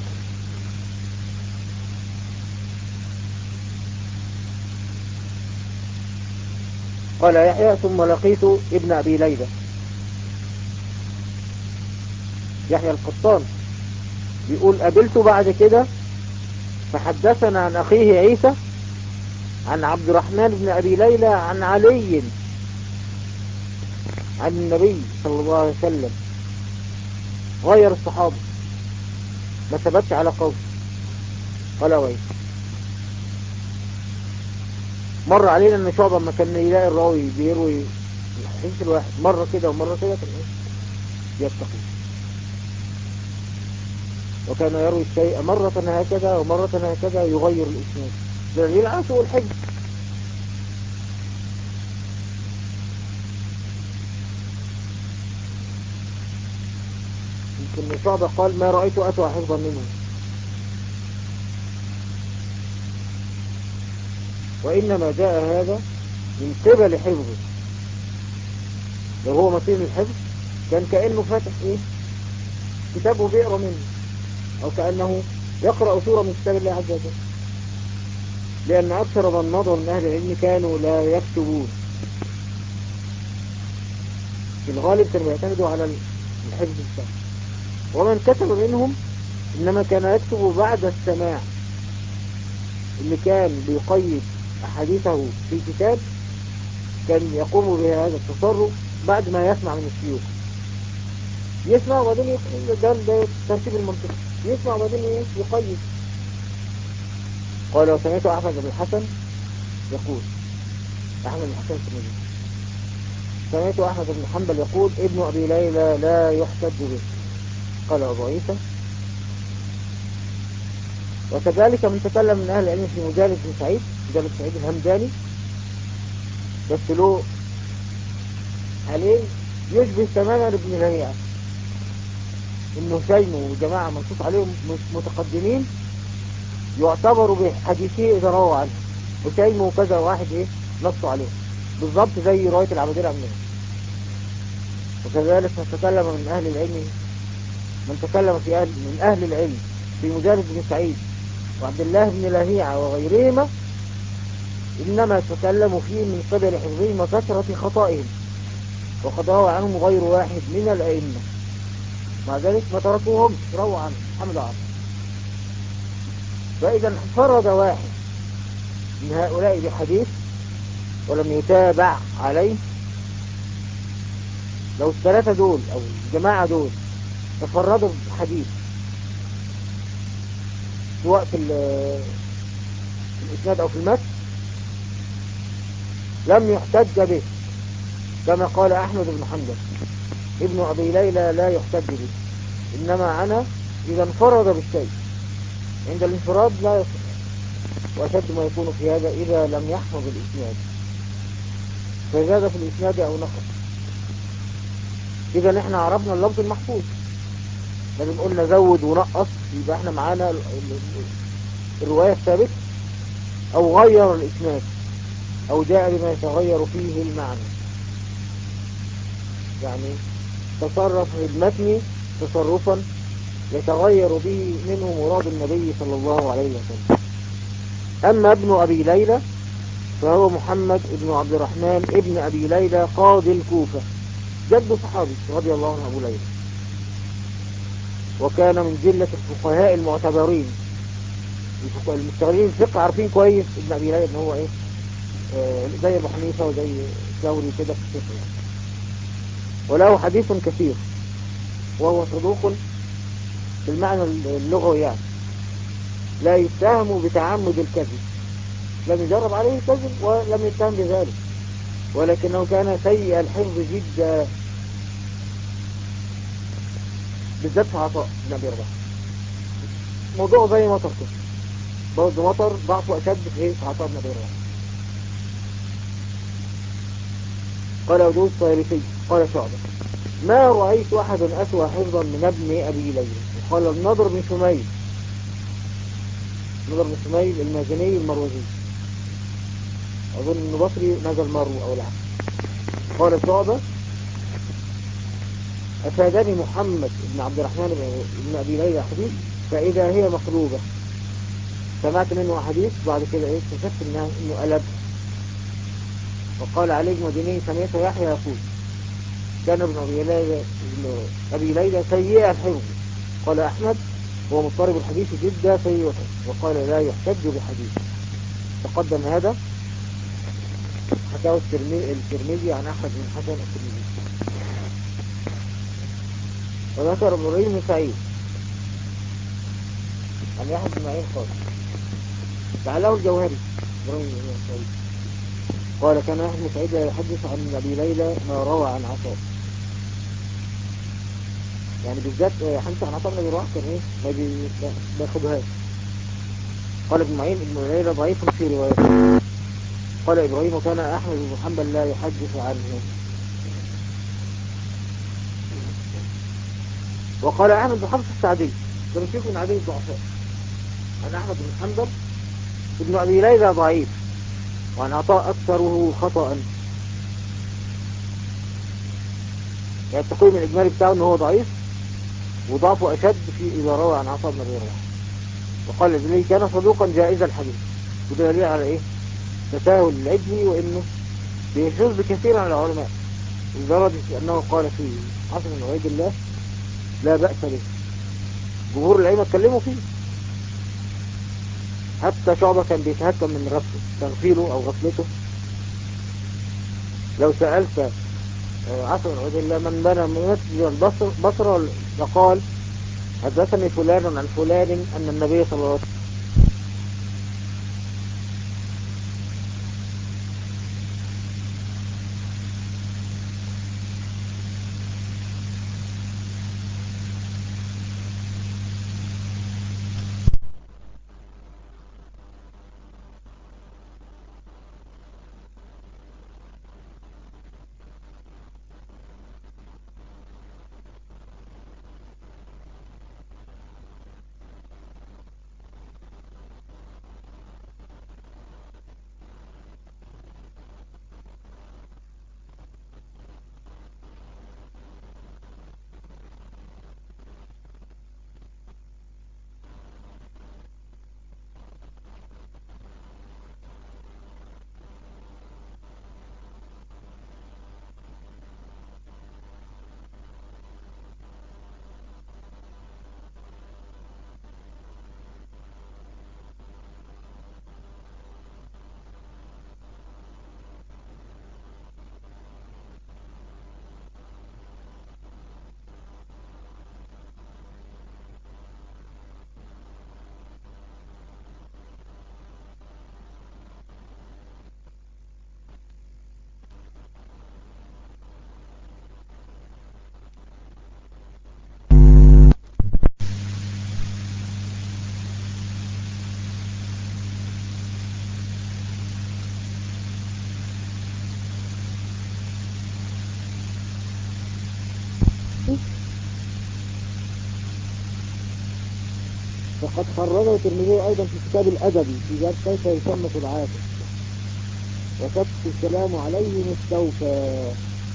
قال يحيى ثم لقيت ابن أبي ليلى يحيى القطان بيقول قابلته بعد كده فحدثنا عن أخيه عيسى عن عبد الرحمن بن أبي ليلى عن علي عن النبي صلى الله عليه وسلم غير الصحابة ما ثبتش على قول قال وين مر علينا ان شعبة ما كان يلاقي الراوي بيروي الحديث الواحد مرة كده ومرة كده كان ايه يتقي وكان يروي الشيء مرة هكذا ومرة هكذا يغير الاسناد دليل على سوء الحج يمكن شعبة قال ما رأيت أسوأ حفظا منه وإنما جاء هذا من قبل حفظه لو هو مطين الحفظ كان كأنه فاتح إيه كتابه بيقرأ منه أو كأنه يقرأ سورة من كتاب الله عز وجل لأن أكثر من مضى من أهل العلم كانوا لا يكتبون في الغالب كانوا يعتمدوا على الحفظ السهل ومن كتب منهم إنما كان يكتب بعد السماع اللي كان بيقيد أحاديثه في كتاب كان يقوم بهذا التصرف بعد ما يسمع من الشيوخ يسمع وبعدين يقيد ده ترتيب المنطق يسمع وبعدين يقيد قال وسمعت أحمد بن الحسن يقول أحمد بن الحسن الترمذي سمعت أحمد بن حنبل يقول ابن أبي ليلى لا يحتج به قال أبو عيسى وكذلك من تكلم من أهل العلم في مجالس بن سعيد مجالس سعيد الهمداني بس له عليه يشبه تماما ابن لهيعة انه شيم وجماعة منصوص عليهم متقدمين يعتبروا بحديثه اذا رووا عنه وشيم وكذا واحد ايه نصوا عليه بالضبط زي رواية العبدين عن وكذلك من تكلم من اهل العلم من تكلم في أهل من اهل العلم في مجالد بن سعيد وعبد الله بن لهيعة وغيرهما إنما تكلموا فيه من قبل حفظهم وكثرة خطائهم وقد روى عنهم غير واحد من الأئمة مع ذلك ما تركوهم روى عنه حمد عرض فإذا انفرد واحد من هؤلاء بحديث ولم يتابع عليه لو الثلاثة دول أو الجماعة دول تفردوا بحديث سواء في الإسناد أو في المتن لم يحتج به كما قال أحمد بن حنبل ابن أبي ليلى لا يحتج به إنما أنا إذا انفرد بالشيء عند الانفراد لا يصح وأشد ما يكون في هذا إذا لم يحفظ الإسناد فزاد في الإسناد أو نقص إذا نحن عرفنا اللفظ المحفوظ لازم قلنا زود ونقص يبقى احنا معانا الرواية الثابت او غير الاسناد او جاء بما يتغير فيه المعنى يعني تصرف في المتن تصرفا يتغير به منه مراد النبي صلى الله عليه وسلم أما ابن أبي ليلى فهو محمد ابن عبد الرحمن ابن أبي ليلى قاضي الكوفة جد صحابي رضي الله عنه أبو ليلى وكان من جلة الفقهاء المعتبرين المستغلين الفقه عارفين كويس ابن أبي ليلى ان هو ايه آه زي ابو حنيفة وزي ثوري كده في الفقه يعني. وله حديث كثير وهو صدوق بالمعنى اللغوي يعني لا يتهم بتعمد الكذب لم يجرب عليه الكذب ولم يتهم بذلك ولكنه كان سيء الحفظ جدا بالذات في عطاء بن ابي رباح موضوع زي مطر كده برضه مطر ضعفه اشد في ايه في عطاء بن ابي رباح قال ودود الطيرسي قال شعبة ما رأيت أحد أسوى حفظا من ابن أبي ليلى وقال النضر بن شميل النضر بن شميل المازني المروزي أظن أنه بصري نزل مرو أو العكس قال شعبة أفادني محمد بن عبد الرحمن بن أبي ليلى حديث فإذا هي مقلوبة سمعت منه حديث بعد كده إيه اكتشفت إنه قلب وقال علي مديني سمعت يحيى يقول كان ابن أبي ليلى ابن أبي ليلى سيء الحفظ قال أحمد هو مضطرب الحديث جدا سيء الحفظ وقال لا يحتج بحديث تقدم هذا حكاه الترمذي عن أحمد بن حسن الترمذي وذكر ابراهيم بن سعيد عن يحيى بن معين قال فعله الجوهري ابراهيم بن سعيد قال كان يحيى بن سعيد يحدث عن ابي ليلى ما روى عن عطاء يعني بالذات حديث عن عطاء بن ابي رواح كان ايه ما بياخدهاش قال ابن معين ابن ليلى ضعيف في روايته قال ابراهيم وكان احمد بن حنبل لا يحدث عنه وقال أحمد بن حفص السعدي ده مش من عدي الضعفاء عن أحمد بن حنبل ابن أبي ليلى ضعيف وعن عطاء أكثره خطأ يعني التقويم الإجمالي بتاعه أنه هو ضعيف وضعفه أشد في إذا روى عن عطاء بن أبي رواح وقال ابن كان صدوقا جائز الحديث وده دليل على إيه تساهل العجلي وإنه بيشوز بكثير عن العلماء لدرجة أنه قال في عصر من عبيد الله لا بأس به جمهور العلم اتكلموا فيه حتى شعبة كان بيتهكم من غفله تغفيله او غفلته لو سألت آه، عصر العود الله من بنى مسجد البصر بصر لقال حدثني فلان عن فلان أن النبي صلى الله عليه وسلم فقد خرجه الترمذي أيضا في كتاب الأدبي في باب كيف يسمى في العاطف وكف الكلام عليه مستوفى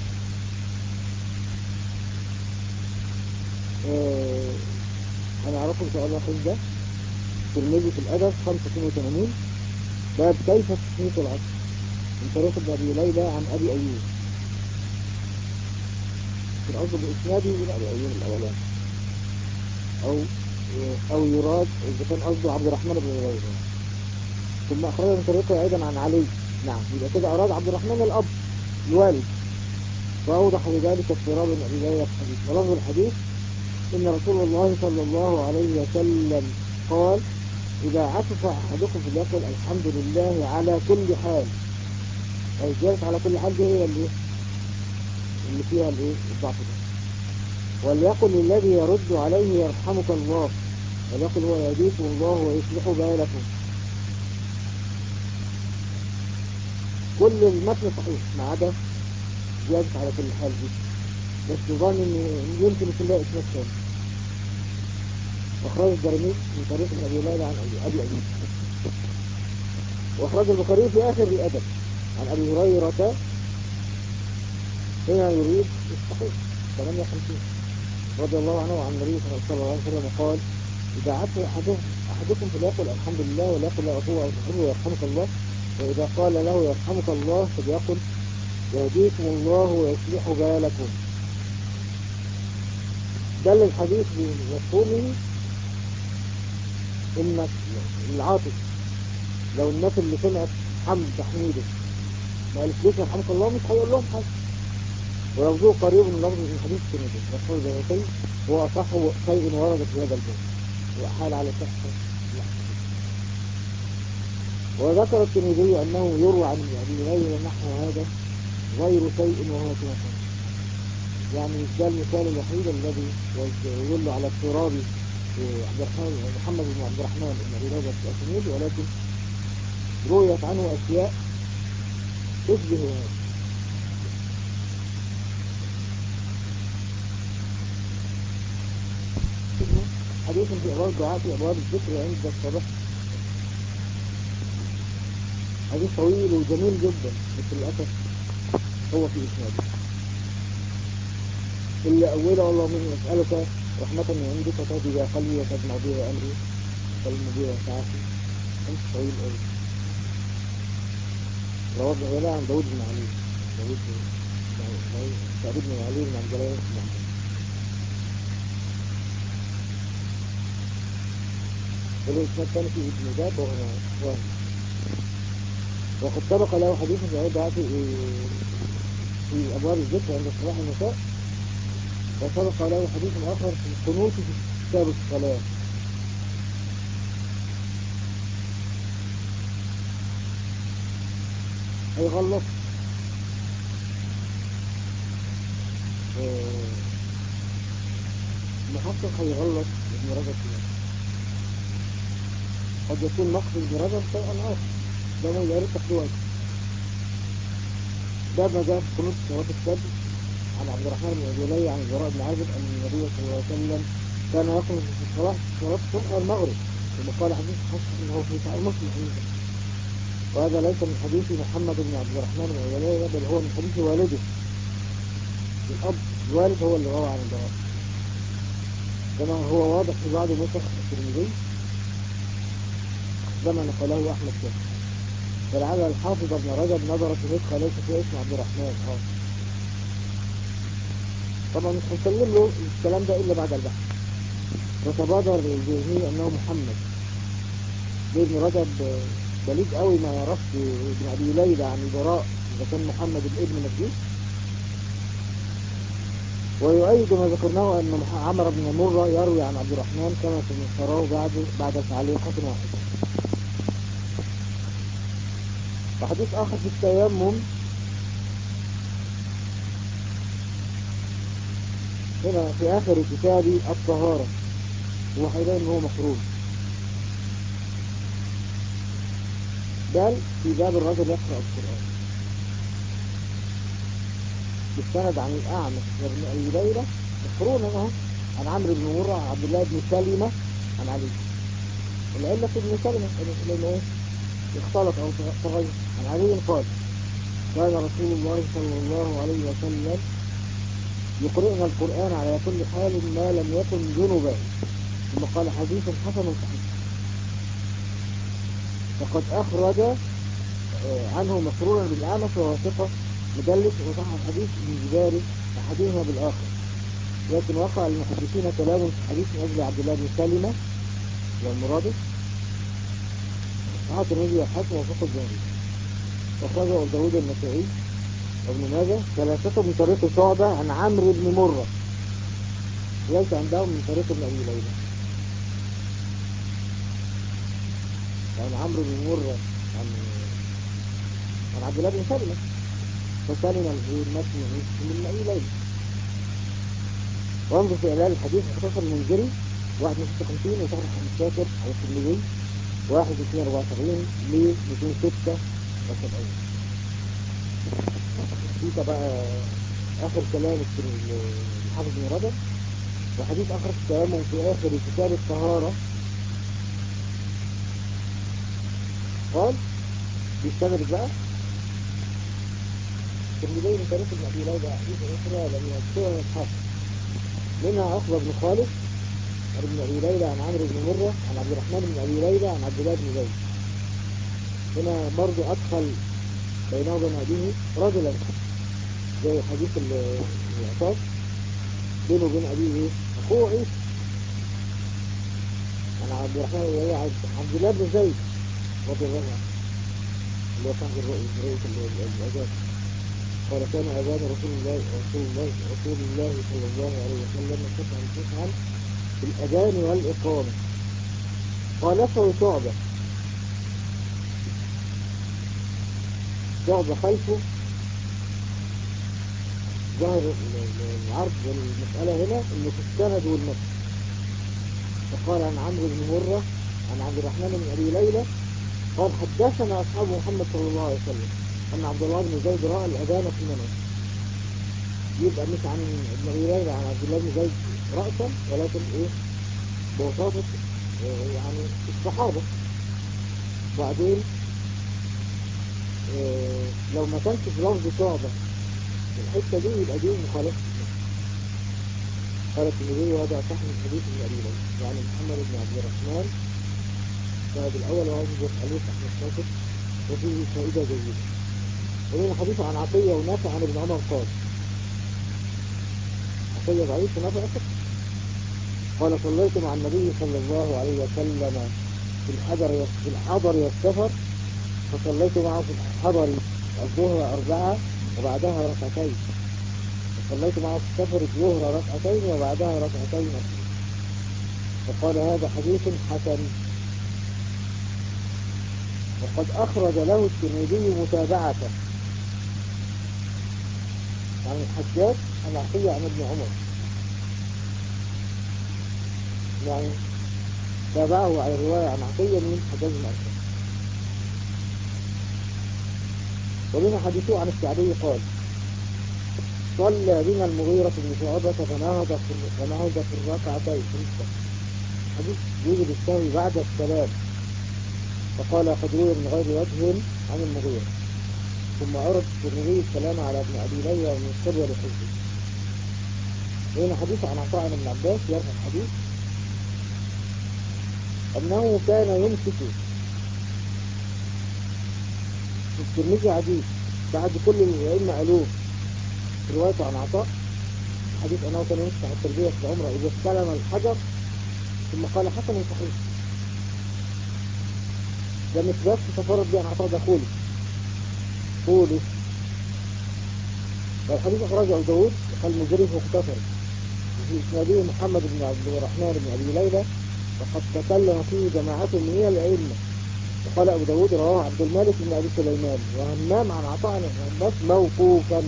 آه هنعرفه إن شاء الله فين ده الترمذي في الأدب 85 باب كيف تسمية العصر من طريق ابن أبي ليلى عن أبي أيوب في الأرض بإسناده إلى أبي أيوب الأولاني أو أو يراد إذا كان قصده عبد الرحمن بن ليلى ثم أخرج من طريقه أيضا عن علي نعم يبقى كده أراد عبد الرحمن الأب الوالد فأوضح بذلك اضطراب ابن أبي ليلى في الحديث ولفظ الحديث إن رسول الله صلى الله عليه وسلم قال إذا عطف أحدكم فليقل الحمد لله على كل حال أي جالس على كل حال دي هي اللي اللي فيها الايه الضعف ده وليقل الذي يرد عليه يرحمك الله وليقل هو يهديكم الله ويصلح بالكم كل المتن صحيح ما عدا زيادة على كل حال دي بس بظن ان يمكن يكون لها اسمه ثاني واخراج الدرمي من طريق ابن ابي ليلى عن ابي ايوب واخراج البخاري في اخر الادب عن ابي هريره هنا يريد الصحيح 58 رضي الله عنه وعن النبي صلى الله عليه وسلم قال إذا عدت أحدهم أحدكم فليقل الحمد لله وليقل له أخوه أو صاحبه يرحمك الله وإذا قال له يرحمك الله فليقل يهديكم الله ويصلح بالكم دل الحديث بمفهومه انك العاطف لو الناس اللي سمعت حمد تحميده ما قالتليش يرحمك الله مش هيقول لهم حاجه ولفظه قريب من لفظ من حديث الترمذي يقول البيهقي هو اصح شيء ورد في هذا الباب وحال على صحه وذكر الترمذي انه يروى عن ابي هريره نحو هذا غير شيء وهو كما كان يعني مش ده المثال الوحيد الذي يدل على اضطراب عبد الرحمن محمد بن عبد الرحمن بن ابي ليلى في الاسانيد ولكن رويت عنه اشياء تشبه هذا حديث في أبواب الدعاء في أبواب الذكر عند الصباح حديث طويل وجميل جدا بس للأسف هو في إسناده اللي أوله والله من أسألك رحمة من عندك تهدي بها قلبي وتجمع بها أمري وتلم بها ساعتي أنت طويل أوي رواه ابن هلال عن داود بن علي داود بن سعيد بن علي بن عبد الله بن عبد والإسناد الثاني في ابن باب وهو واحد وقد سبق له حديث في في في أبواب الذكر عند صلاح النساء وسبق له حديث آخر في القنوت في كتاب الصلاة هيغلط محقق هيغلط ابن رجب فيه قد يكون مقصد ابن رجب شيئا آخر ده ما يعرف تحديد ده ما جاء في قنوت صلاة السجد عن عبد الرحمن بن أبي لي عن البراء بن عازب أن النبي صلى الله عليه وسلم كان يقنط في الصلاة صلاة الصبح والمغرب ثم قال حديث حسن أنه في صحيح مسلم عنده وهذا ليس من حديث محمد بن عبد الرحمن بن أبي لي بل هو من حديث والده الأب الوالد هو اللي روى عن البراء كما هو واضح في بعض نسخ الترمذي كما نقله أحمد شيخ فلعل الحافظ ابن رجب نظر في نسخة ليس فيها اسم عبد الرحمن اه طبعا مش هنسلم له الكلام ده إلا بعد البحث فتبادر لذهنه أنه محمد ليه ابن رجب بليد قوي ما يعرفش ابن أبي ليلى عن البراء إذا كان محمد الابن مجديد ويؤيد ما ذكرناه أن عمر بن مرة يروي عن عبد الرحمن كما سنراه بعد بعد تعليقات واحدة وحديث آخر في التيمم هنا في آخر كتاب الطهارة هو هيبين هو مخروج بل في باب الرجل يقرأ القرآن بالسند عن الأعمش وابن أبي ليلى مقرونا اهو عن عمرو بن مرة عن عبد الله بن سلمة عن علي العلة في ابن سلمة لأنه ايه اختلط أو تغير عن علي قال قال رسول الله صلى الله عليه وسلم يقرئنا القرآن على كل حال ما لم يكن جنبا ثم قال حديث حسن صحيح فقد أخرج آه، عنه مسرورا بالأعمش وهو ثقة مدلس وصح الحديث من جباري أحدهما بالآخر لكن وقع المحدثين كلام في حديث من أجل عبد الله بن سلمة والمرادف صحة النبي والحاكم وفق الجنبي وخرجه داود النسائي وابن ماجه ثلاثة من طريق شعبة عن عمرو بن مرة ليس عندهم من طريق ابن أبي ليلى عن عمرو بن مرة عن عن عبد الله بن سلمة فسلم المتن من أبي ليلى وانظر في إعلان الحديث اختصر المنذري 156 وشرح أحمد شاكر على الترمذي 1274 ل 276 في بقى آخر كلام الحافظ بن رجب وحديث آخر كلامه في آخر كتاب الطهارة قال بيستمر بقى الترمذي من طريق ابن أبي ليلى حديث أخرى لم يذكرها الحافظ منها عقبة بن خالد عن ابن أبي ليلى عن عمرو بن مرة عن عبد الرحمن بن أبي ليلى عن عبد الله بن زيد هنا برضو أدخل بينه وبين أبيه رجلا زي حديث العطاس بينه وبين أبيه إيه؟ أخوه عيسى عن عبد الرحمن بن أبي عبد الله بن زيد رضي الله عنه اللي هو صاحب الرؤية الأذان قال كان أذان رسول الله رسول الله رسول الله صلى الله عليه وسلم قطعا قطعا بالأذان والإقامة خالفه شعبة شعبة خلفه ظهر العرض والمسألة هنا انه في السند والنص فقال عن عمرو بن مرة عن عبد الرحمن بن أبي ليلى قال حدثنا أصحاب محمد صلى الله عليه وسلم أن عبد الله بن زيد رأى الأذان في المنام يبقى مش عن ابن أبي ليلى عن عبد الله بن زيد رأسا ولكن إيه بوساطة آه، يعني الصحابة وبعدين آه، لو ما كانش في لفظ شعبة الحتة دي يبقى دي مخالفة قال الترمذي وهذا صح من حديث ابن أبي ليلى يعني محمد بن عبد الرحمن الشاهد الأول وهذا عليه أحمد شاكر وفيه فائدة جيدة ومن حديث عن عطية ونافع عن ابن عمر قال عطية ضعيف ونافع أكثر قال صليت مع النبي صلى الله عليه وسلم في الحضر في الحضر والسفر فصليت معه في الحضر الظهر أربعة وبعدها ركعتين فصليت معه في السفر الظهر ركعتين وبعدها ركعتين أخرى فقال هذا حديث حسن وقد أخرج له الترمذي متابعة عن الحجاج عن عطية عن ابن عمر يعني تابعه على الرواية عن عطية من حجاج الأسود ومن حديثه عن الشعبي قال صلى بنا المغيرة بن شعبة فنهض في فنهض في الركعتين حديث يوجد السهو بعد السلام فقال قد روي من غير وجه عن المغيرة ثم أرد الترمذي السلام على ابن أبي ليلى ومن السبوة لحزبه هنا حديث عن عطاء بن عباس يرفع الحديث أنه كان يمسك الترمذي عديد بعد كل العلم قالوه في روايته عن عطاء حديث أنه كان يمسك على التربية في العمرة إذا استلم الحجر ثم قال حسن صحيح ده مش بس تفرد بيه عن عطاء ده خولي خولي والحديث أخرجه أبو داود قال مجرد مختصر في إسناده محمد بن عبد الرحمن بن أبي ليلى وقد تكلم فيه جماعة من الأئمة وقال أبو داود رواه عبد الملك بن أبي سليمان وهمام عن عطاء عن عباس موقوفا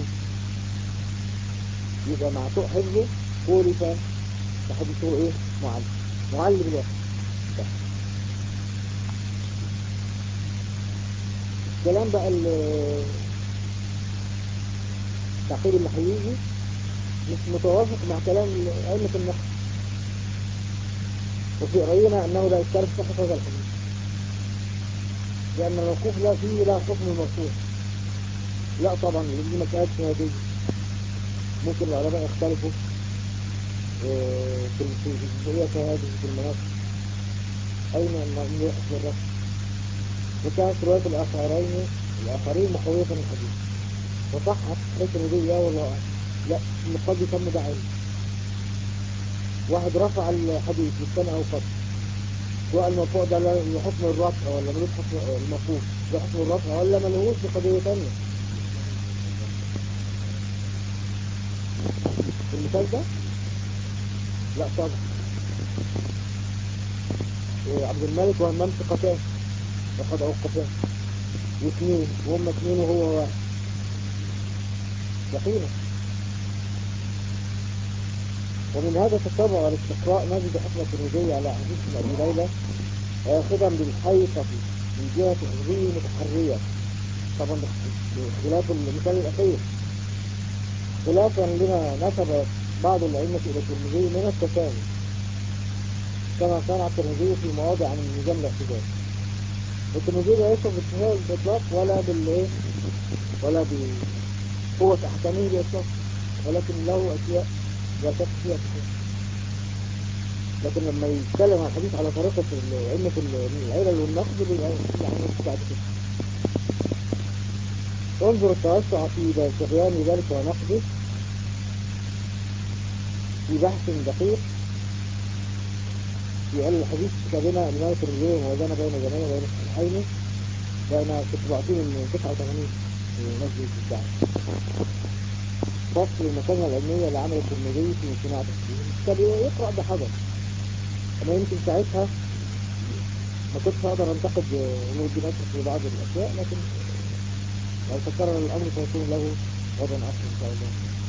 يبقى معطوء حفظه خولف فحديثه إيه معلم معلم الواحد الكلام بقى التعقيد اللي هيجي. مش متوافق مع كلام أئمة النحو وفي رأينا أنه لا يشترك صحة هذا الحديث لأن الموقوف لا فيه لا حكم المرفوع لا طبعا دي مسألة شهادية ممكن العلماء يختلفوا آه، في الجزئية هذه في المناطق أين أن يحكم الرفع وكانت رواية الآخرين الآخرين مقوية من الحديث وصح ليس النبي والله أعلم لا قد يتم ده علم واحد رفع الحديث بالسنة أو قبل سواء المرفوع ده لحكم الرفع ولا ملوش حكم المرفوع لحكم الرفع ولا ملهوش بقضية ثانية المثال ده لا طبعا إيه، عبد الملك وهمام ثقتان وقد أوقفان واثنين وهم اثنين وهو واحد يقينا ومن هذا التتبع والاستقراء نجد حكم الترمذي على حديث من أبي ليلى آخذا بالحيطة من جهة حفظه متحرية طبعا باختلاف المثال الأخير خلافا لما نسب بعض الأئمة إلى الترمذي من التساهل كما صنع الترمذي في مواضع عن النظام الاعتدال الترمذي لا يشرب بالتساهل بإطلاق ولا بالإيه ولا بقوة أحكامه بإطلاق ولكن له أشياء لا شك فيها كثير لكن لما يتكلم عن الحديث على طريقة أئمة العلل والنقد بيبقى يعني بعد كده انظر التوسع في شغيان ذلك ونقده في بحث دقيق في علم الحديث كتابنا الإمام الترمذي ووزن بين زمان وبين الصحيحين بين كتبعتين من 89 في مسجد الدعوة فصل المكانة العلمية لعمل الترمذي في صناعة الحديث كتاب يقرأ بحذر أنا يمكن ساعتها ما كنتش أقدر أنتقد أمور الدين في بعض الأشياء لكن لو تكرر الأمر سيكون له وضع آخر إن شاء الله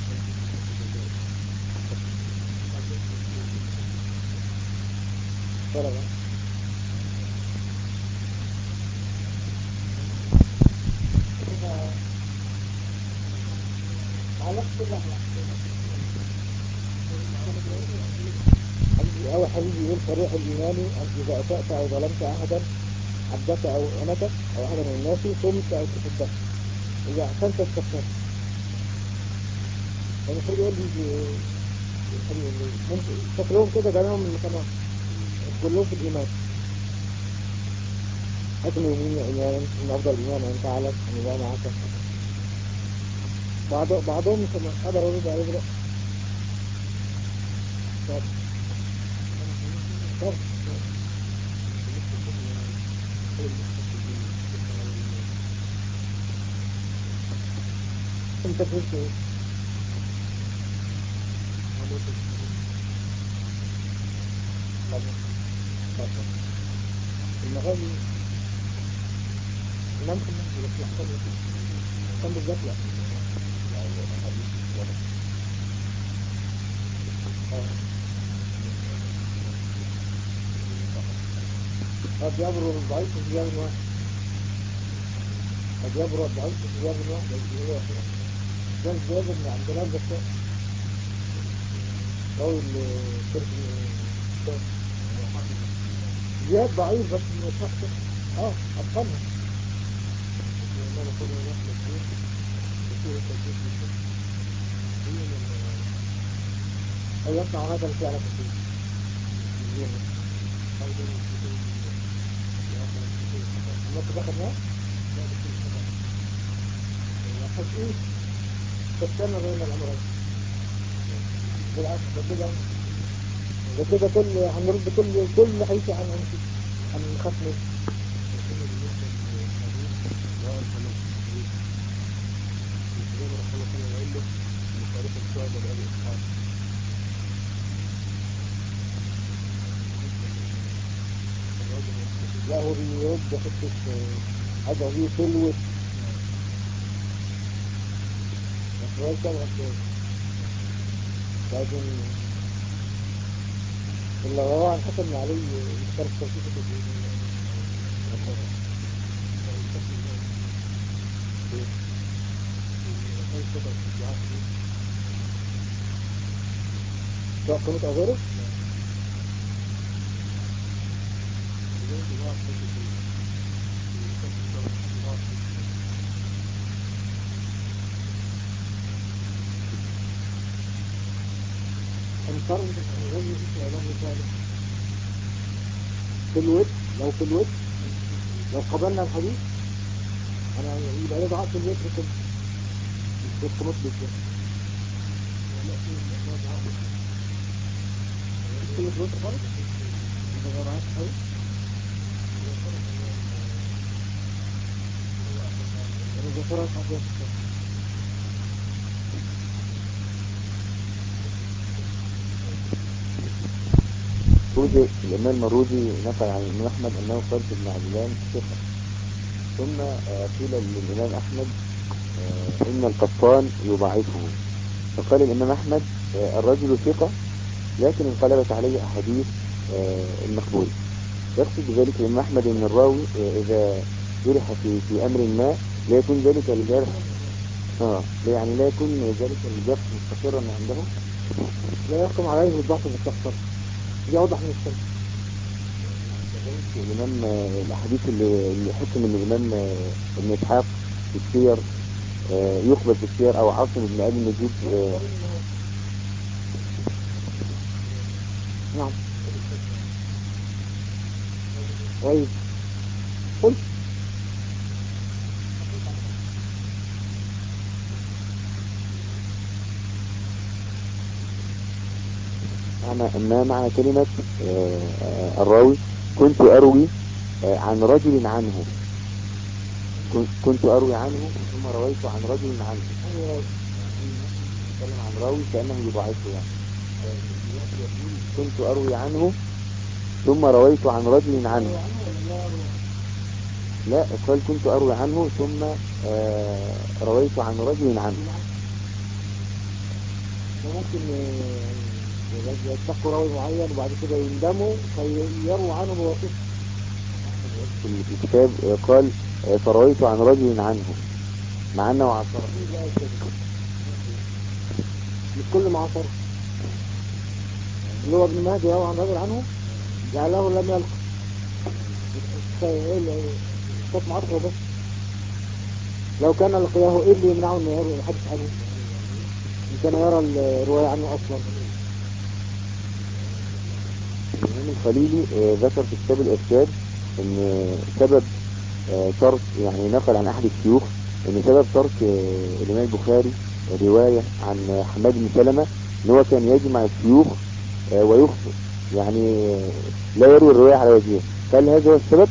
ولا أول حبيبي يقول صريح الإيمان أن إذا أسأت أو ظلمت أحدا عبدك أو أمتك أو أحدا من الناس ثم أو تصدقت إذا أحسنت استغفرت المفروض يقول لي ممكن شكلهم كده جميعهم من مكان كلهم في الإيمان حكم يمين إيمان من أفضل الإيمان أن تعلم أن الله معك بعض بعضهم قدر يرد عليه دلوقتي طب طب انت قلت ايه المغازي الإمام في المسجد بس يحصل كان بالذات لا قد يبرر الضعيف في زيان واحد قد يبرر الضعيف في زيان واحد ده الزيادة من عند ناس بس قول الشرك زياد ضعيف بس من الشخص اه أبطلها ما نقول نحن الدين بسوء التجديد أي يصنع هذا الفعل كثير ما تدخل ناس لا بكل خطأ حسيس تستمر بين الأمرين بالعكس ده كده ده كده كل هنرد كل كل حيث عن عن عن ختمه لا هو بيرد حتة حاجة دي سلوة بس هو كان لكن اللي هو عن حسن بن علي يختلف تركيبه سواء قيمة أو غيره فرض في الوتر لو في الوتر لو قبلنا الحديث انا يبقى ليه ضعف في الوتر كده مش وتر مطلق كده كل الوتر خالص يبقى ضعف خالص يعني ذكرت حاجات روزي الإمام المروزي نقل عن الإمام أحمد أنه قال في ابن عجلان ثقة ثم آه، قيل للإمام أحمد آه، إن القطان يضاعفه فقال الإمام أحمد آه، الرجل ثقة لكن انقلبت عليه أحاديث آه، المقبول يقصد بذلك الإمام أحمد أن الراوي آه، إذا جرح في, في أمر ما لا يكون ذلك الجرح آه يعني لا يكون ذلك الجرح مستقرا عنده لا يحكم عليه بالضعف المستخسر دي اوضح من الشمس كذلك الإمام آه، الأحاديث اللي اللي حكم إن الإمام آه، ابن إسحاق في السير آه، يقبل في السير أو عاصم بن أبي النجيب آه، نعم طيب قل معنى ما معنى كلمة آه، آه، الراوي كنت أروي آه، عن رجل عنه كن- كنت أروي عنه ثم رويت عن رجل عنه نتكلم عن راوي كأنه يضاعفه يعني كنت أروي عنه ثم رويت عن رجل عنه لا قال كنت أروي عنه ثم آه، رويت عن رجل عنه وممكن يتقوا راوي معين وبعد كده يندموا فيروا عنه مواقف في الكتاب آه، قال آه، فرويت عن رجل عنه مع أنه عصره مش كل ما عصر اللي هو ابن مهدي روى عن رجل عنه جعله لم يلقى كانت معصرة بس لو كان لقياه ايه اللي يمنعه انه يروي الحديث عنه ان كان يرى الرواية عنه اصلا الإمام الخليلي آه، ذكر في كتاب الإرشاد إن سبب آه، ترك يعني نقل عن أحد الشيوخ إن سبب ترك آه، الإمام البخاري رواية عن حماد بن سلمة إن هو كان يجمع الشيوخ آه، ويخطئ يعني آه، لا يروي الرواية على وجهه هل هذا هو السبب؟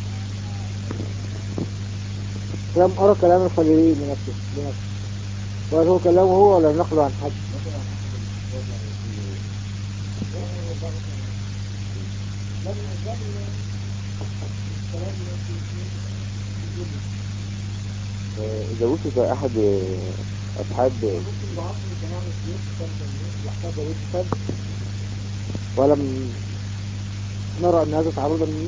لم ارى كلام الخليلي لنفسه لنفسه وهل هو كلامه هو ولا نقله عن حد آه، إذا وصف أحد آه، أصحاب ولم نرى ان هذا تعرضا منه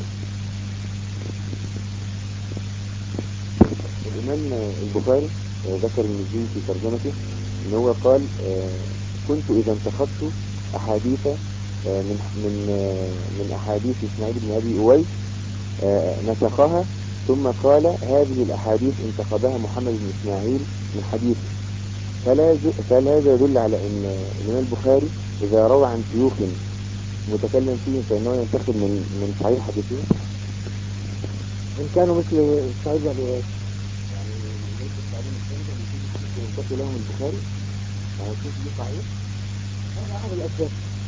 الإمام البخاري آه، ذكر المزي في ترجمته إن هو قال آه، كنت إذا انتخبت أحاديث آه، من من آه، من أحاديث إسماعيل بن أبي أويس آه، نسخها ثم قال هذه الأحاديث انتخبها محمد بن إسماعيل من حديثه فلا يز- فهل هذا يدل على أن الإمام البخاري إذا روى عن شيوخ متكلم فيه فإنه ينتخب من من صحيح حديثه ان كانوا مثل سعيد بن ابي وائل يعني ليس التعليم الثاني ده يكون الشيخ ينتخب لهم البخاري يعني يكون دي صحيح هذا احد الاسباب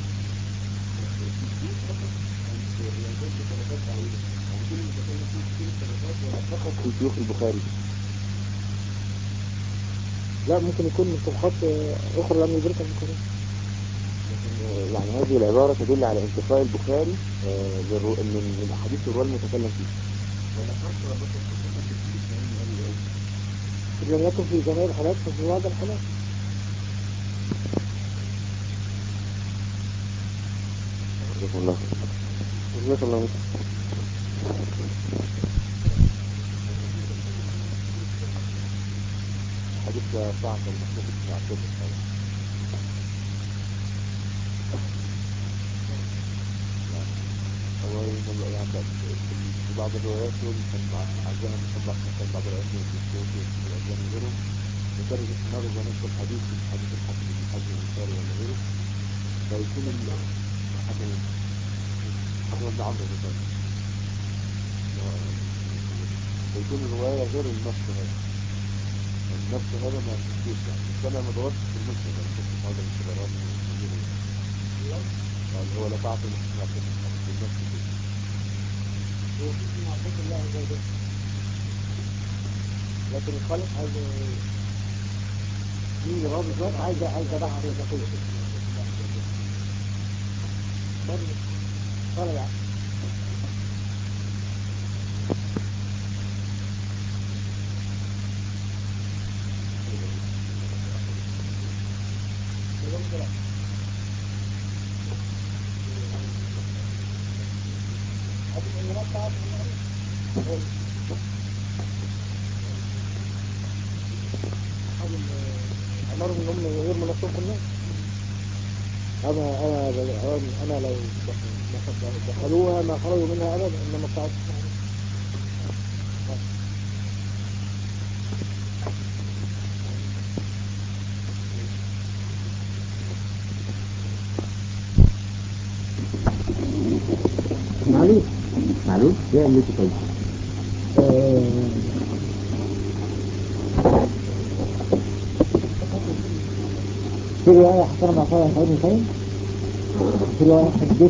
فقط في شيوخ البخاري لا ممكن يكون من طبقات اخرى لم يدركها البخاري لكن آه، يعني هذه العبارة تدل على انتقاء البخاري آه، للرو- من من أحاديث الرواة المتكلم فيه إذا لم يكن في جميع الحالات ففي بعض الحالات جزاكم الله خير جزاك الله خير حديث صعب المحمود بن عبد الله هو يقول يعني بقى في بعض الروايات يقول كان عايزانا نطبق مثلا بعض العلم في الشيوخ وفي الأجيال وغيرهم لدرجة مرة ونفس الحديث من حديث الحسن بن حزم الأنصاري ولا غيره فيكون الحكم حكم ابن عمرو مثلا فيكون الرواية غير النص هذا النص هذا ما تشكيش يعني بس انا ما دورتش في المسلم انا كنت في هذا الشبراني ومدير اللي هو لا تعطي المسلم عشان في النص كده لكن الخالق عايز مين هو بالظبط عايز عايز بحث دقيق برضه ولا لا أمرهم إن هم يرموا نفسهم في النار أنا أنا أنا لو دخلوها ما خرجوا منها أبدا إنما بتاعت معلوم معلوم؟ ايه اللي طيب في رواية حسنا مع صالح سعيد بن سعيد في رواية حدث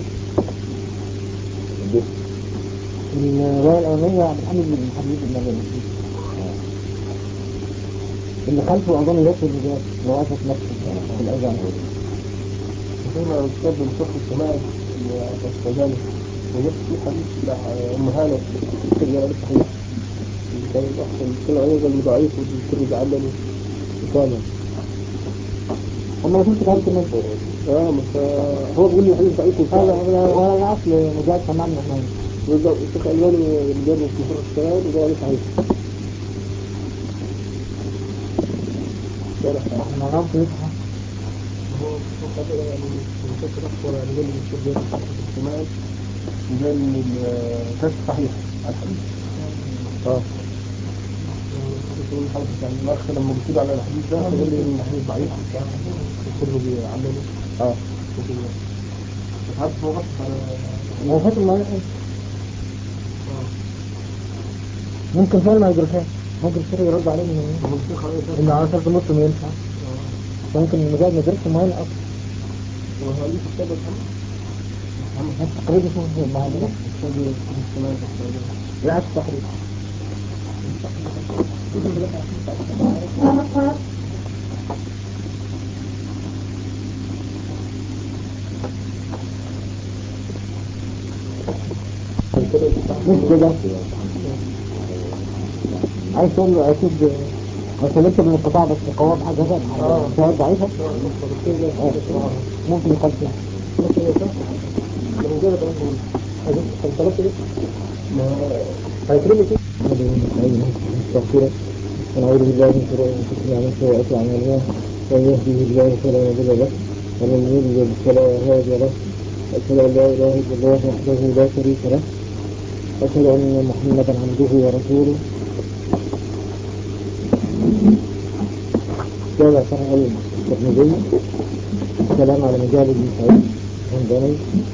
الرواية الأولانية عبد الحميد بن حبيب بن نبيل اللي خلفه أظن ليس الرجال رواية نفسه في الأذان فيما يستخدم من شق السماء السوداني ونفس في حديث بتاع أم هالة في الرجال الصحيح كان الأحسن كل عيوب المضاعيف والدكتور يتعلموا وكامل هم ما كنتش عارف الناس اه بس هو بيقول لي حديث ضعيف هذا وكامل هذا الأصل مجاهد سماع من الرحمن بالضبط الشيخ ألباني مدرس مصر السلام وقال عليه صحيح شرح احنا ما نعرفش يصحى هو قبل يعني المفكر أكثر يعني قال لي الشيخ جابر في السماء وقال لي الكشف صحيح على الحديث اه يقول حضرتك يعني الأخ لما قلت له على الحديث ده فقال لي إن الحديث ضعيف قلت له بيعلمه اه قلت له مش عارف هو غصب على هو فاكر ما ممكن فعلا ما يدرسهاش ممكن الشيخ يرد عليه من هو الشيخ عليه الصلاة ان على شرط مسلم ينفع فممكن المجاهد ما يدرسش معين اصلا وهو ليه في كتاب الحمد نفس التقريب اسمه ما عندنا لا التقريب مش كده عايز تقول له اكيد وصلت من القطاع بس القوام حاجه اه شهادة ضعيفة آه. ممكن يقال فيها هيترمي كده نستغفرك ونعوذ بالله من شرور انفسنا ومن سيئات اعمالنا من يهده الله فلا مضل له ومن يضلل فلا هادي له اشهد ان لا اله الا الله وحده لا شريك له اشهد ان محمدا عبده ورسوله كان صحيح الترمذي السلام على مجال بن سعيد الهمداني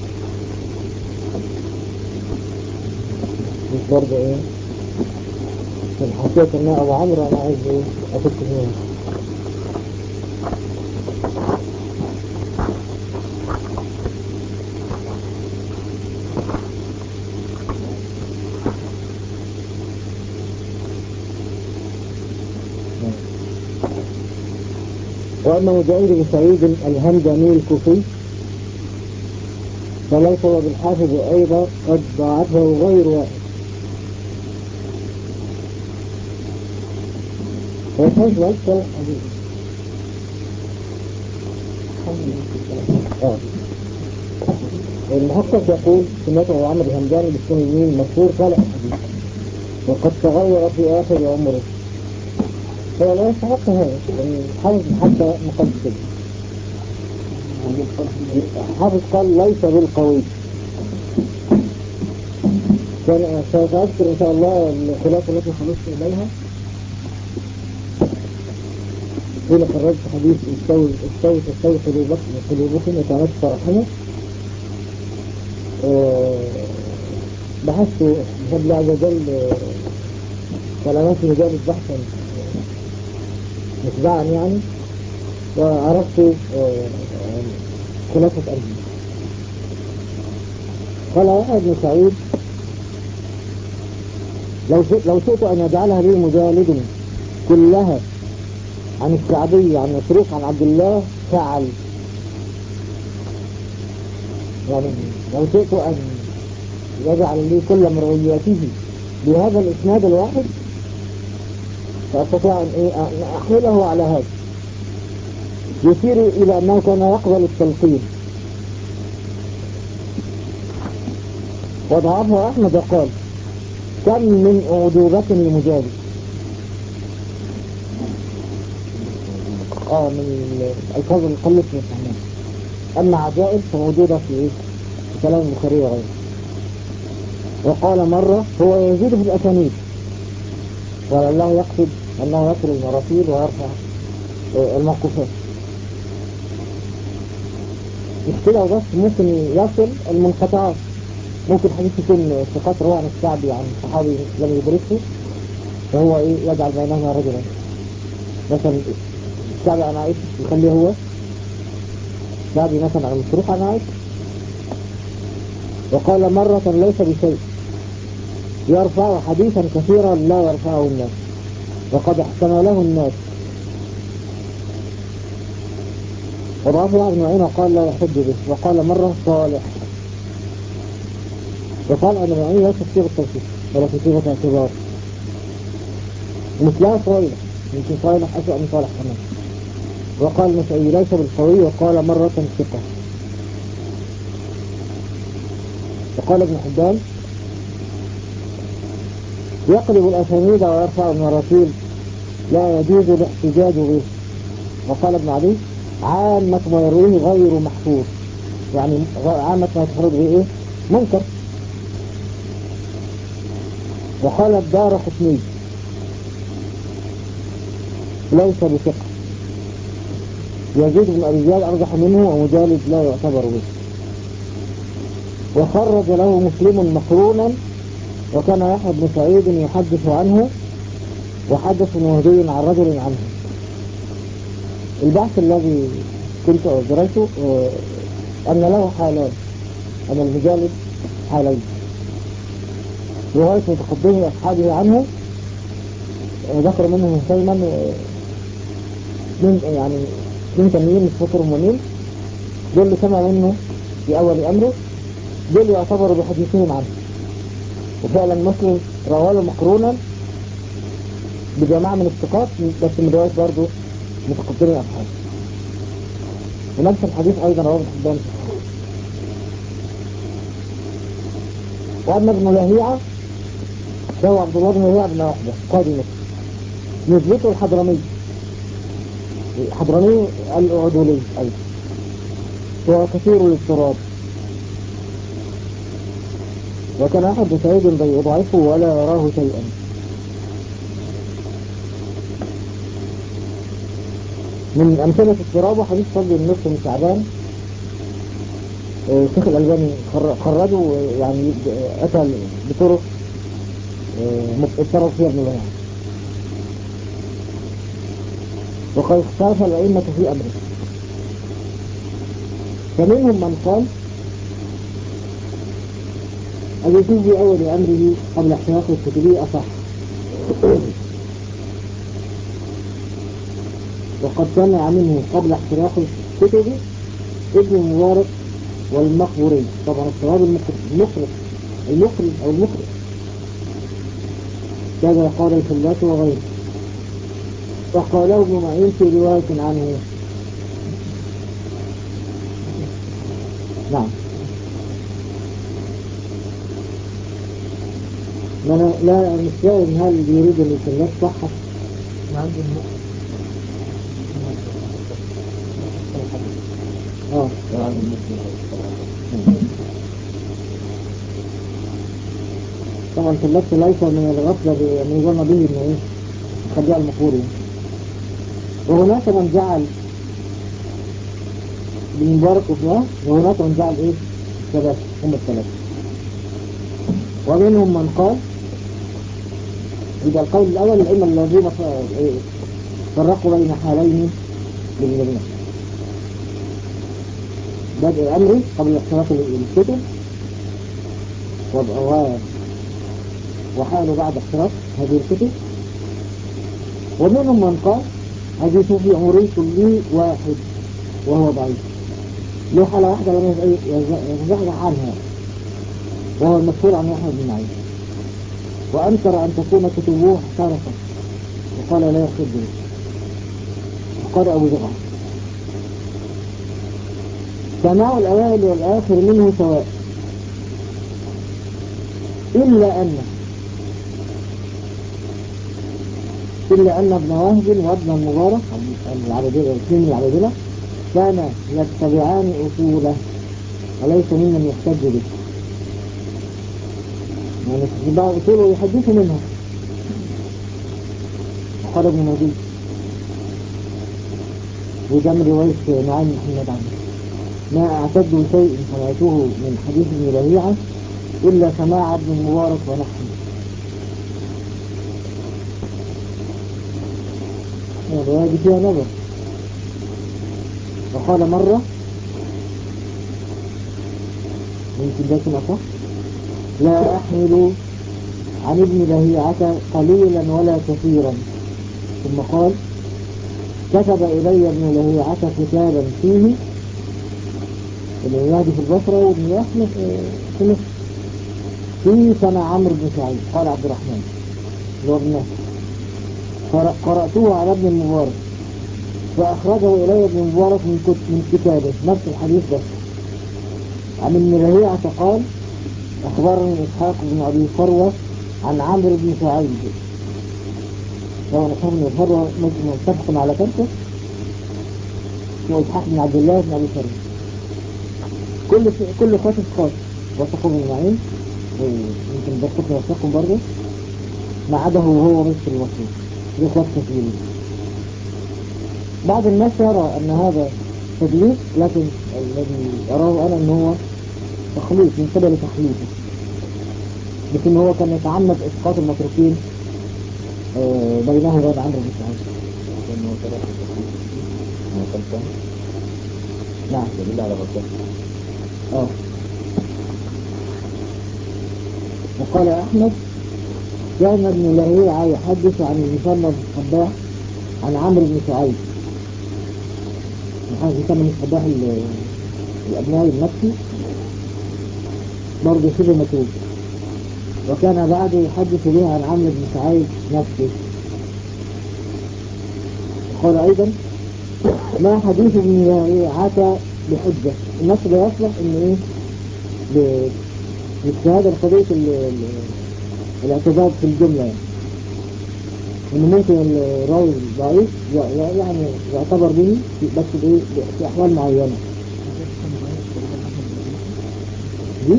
مش برضه ايه عشان حسيت ان ابو عمرو انا عايز ايه افك فيها وأما مجاهد بن سعيد الهمداني الكوفي فليس هو بالحافظ أيضا قد ضاعفه غير واحد ويحتاج أكثر حديث آه. المحقق يقول سمعته عمرو الهمداني بتكون الميم مشهور صالح الحديث وقد تغير في آخر عمره هو لا يستحق هذا يعني حافظ حتى مقدس كده حافظ قال ليس بالقوي كان سوف أذكر إن شاء الله الخلاف التي خلصت إليها حين خرجت حديث استوي استوي تستوي قلوبكم قلوبكم وتمشى رحمه بحثت بفضل الله عز وجل كلمات مجال بحثا متبعا يعني وعرفت خلافة أرجل قال يحيى بن سعيد لو لو شئت أن يجعلها لي مجالد كلها عن الشعبي عن مسروق عن عبد الله فعل يعني لو شئت أن يجعل لي كل مروياته بهذا الإسناد الواحد فأستطيع أن إيه أحمله على هذا يشير إلى أنه كان يقبل التلقين وضعفه أحمد قال كم من أعجوبة لمجاهد اه من الفاظ القلة من الفهمان أما عجائب فموجودة في إيه؟ في كلام البخاري وغيره وقال مرة هو يزيد في الأسانيد ولله يقصد أنه يصل المراسيل ويرفع الموقفات مش كده وبس ممكن يصل المنقطعات ممكن حديث يكون ثقات روى عن الشعبي عن صحابي لم يدركه فهو ايه يجعل بينهما رجلا مثلا الشعبي عن عائشة يخليه هو الشعبي مثلا عن المصروف عن عائشة وقال مرة ليس بشيء يرفع حديثا كثيرا لا يرفعه الناس وقد احتمله الناس وضعفه ابن معين وقال لا يحج به وقال مرة صالح وقال ابن معين ليس في صيغة التوثيق ولا في صيغة اعتبار مثلها صالح يمكن صالح أسوأ من صالح كمان وقال المسعي ليس بالقوي وقال مرة ثقة وقال ابن حبان يقلب الأسانيد ويرفع المراسيل لا يجوز الاحتجاج به وقال ابن علي عامة ما يرويه غير محفوظ يعني عامة ما تخرج به ايه منكر وقال الدار حسني ليس بثقة يزيد بن أبي زياد أرجح منه ومجالد لا يعتبر به وخرج له مسلم مقرونا وكان يحيى بن سعيد يحدث عنه وحدث مهدي عن رجل عنه البحث الذي كنت أجريته أن له حالان أن المجالد حالين رواية متقدمي أصحابه عنه ذكر منه هشيما من يعني من تنين مش فاكرهم ومين دول اللي سمع منه في أول أمره دول يعتبروا بحديثهم عنه وفعلا مسلم رواه مقرونا بجماعة من الثقات بس من رواية برضه متقدمي أصحابه ونفس الحديث أيضا رواه ابن حبان وأما ابن لهيعة فهو عبد الله بن لهيعة بن واحدة قاضي مصر نسبته الحضرمي الحضرمي الأعدولي أيضا وهو كثير الاضطراب وكان أحد سعيد يضعفه ولا يراه شيئا من أمثلة اضطرابه حديث فضل النصف من شعبان الشيخ الألباني خرجه يعني أتى بطرق اضطرب فيها ابن الله وقد اختلف الأئمة في أمره فمنهم من قال الوجوب بأول أمره قبل احتراق الكتب أصح وقد سمع منه قبل احتراق الكتب ابن مبارك والمقبوري طبعا الصواب المخرج المخرج أو المخرج كذا قال الفلاس وغيره وقاله ابن معين في رواية عنه نعم ما أنا لا مش فاهم هل بيريد ان الفلاس صح اه طبعا الفلاس ليس من الغفلة من يظن به انه ايه خديع المقوري وهناك من جعل ابن مبارك وفلان وهناك من جعل ايه ثلاثة هم الثلاثة ومنهم من قال يبقى القول الأول الأئمة الذين ف- إيه، فرقوا بين حالين للجميع بدء أمره قبل اختلاف الكتب و- وحاله بعد اختلاف هذه الكتب ومنهم من قال حديث في عمري كله واحد وهو ضعيف له حالة واحدة لم يزعزع عنها وهو المشهور عن يحيى بن معين وأنكر أن تكون كتبه احترقت وقال لا يخد به وقال أبو زرعة سماع الأوائل والآخر منه سواء إلا أن إلا أن ابن وهب وابن المبارك العبدلة الاثنين العبدلة كان يتبعان أصوله وليس ممن يحتج به يعني يتبع أصوله ويحدث منها قال ابن مجيد وده من رواية نعيم محمد عنه ما أعتد شيء سمعته من حديث ابن لهيعة إلا سماع ابن المبارك ونحن الرواية دي فيها نظر وقال مرة يمكن ده يكون أصح لا أحمل عن ابن لهيعة قليلا ولا كثيرا ثم قال كتب إلي ابن لهيعة كتابا فيه العياد في البصرة وابن أحمد في مصر في سنة عمرو بن سعيد قال عبد الرحمن اللي هو ابن نافع قرأته على ابن المبارك فأخرجه إلي ابن المبارك من كت- من كتابه نفس الحديث ده عن ابن لهيعة قال أخبرني إسحاق بن أبي فروة عن عمرو بن سعيد هو إسحاق بن أبي فروة متفق على كرته هو إسحاق بن عبد الله بن أبي فروة كل كل خاطف خاطف وثقوا من معين يمكن ده كنت وثقهم برضه ما عدا هو هو بس الوصول دي خاطف كثير بعض الناس يرى أن هذا تدليس لكن الذي أراه أنا أن هو تخليط من قبل تخليطه لكن هو كان يتعمد إسقاط المتروكين آه، بينه وبين عمرو بن سعيد لأنه ترى في التحديث ما كان نعم دليل على غلطه اه وقال أحمد كان ابن لهيعة يحدث عن المثنى بن الصباح عن عمرو بن سعيد المثنى بن الصباح ال- الأبنائي المكي برضه شبه مكروه وكان بعده يحدث به عن عمرو بن سعيد نفسه قال أيضا ما حديث ابن لهيعة بحجة النص ده يصلح ان ايه ل- لاجتهاد القضية ال- ال- الاعتداد في الجملة يعني ان ممكن الراوي ضعيف ي- ي- يعني يعتبر به في- بس بايه في احوال معينة دي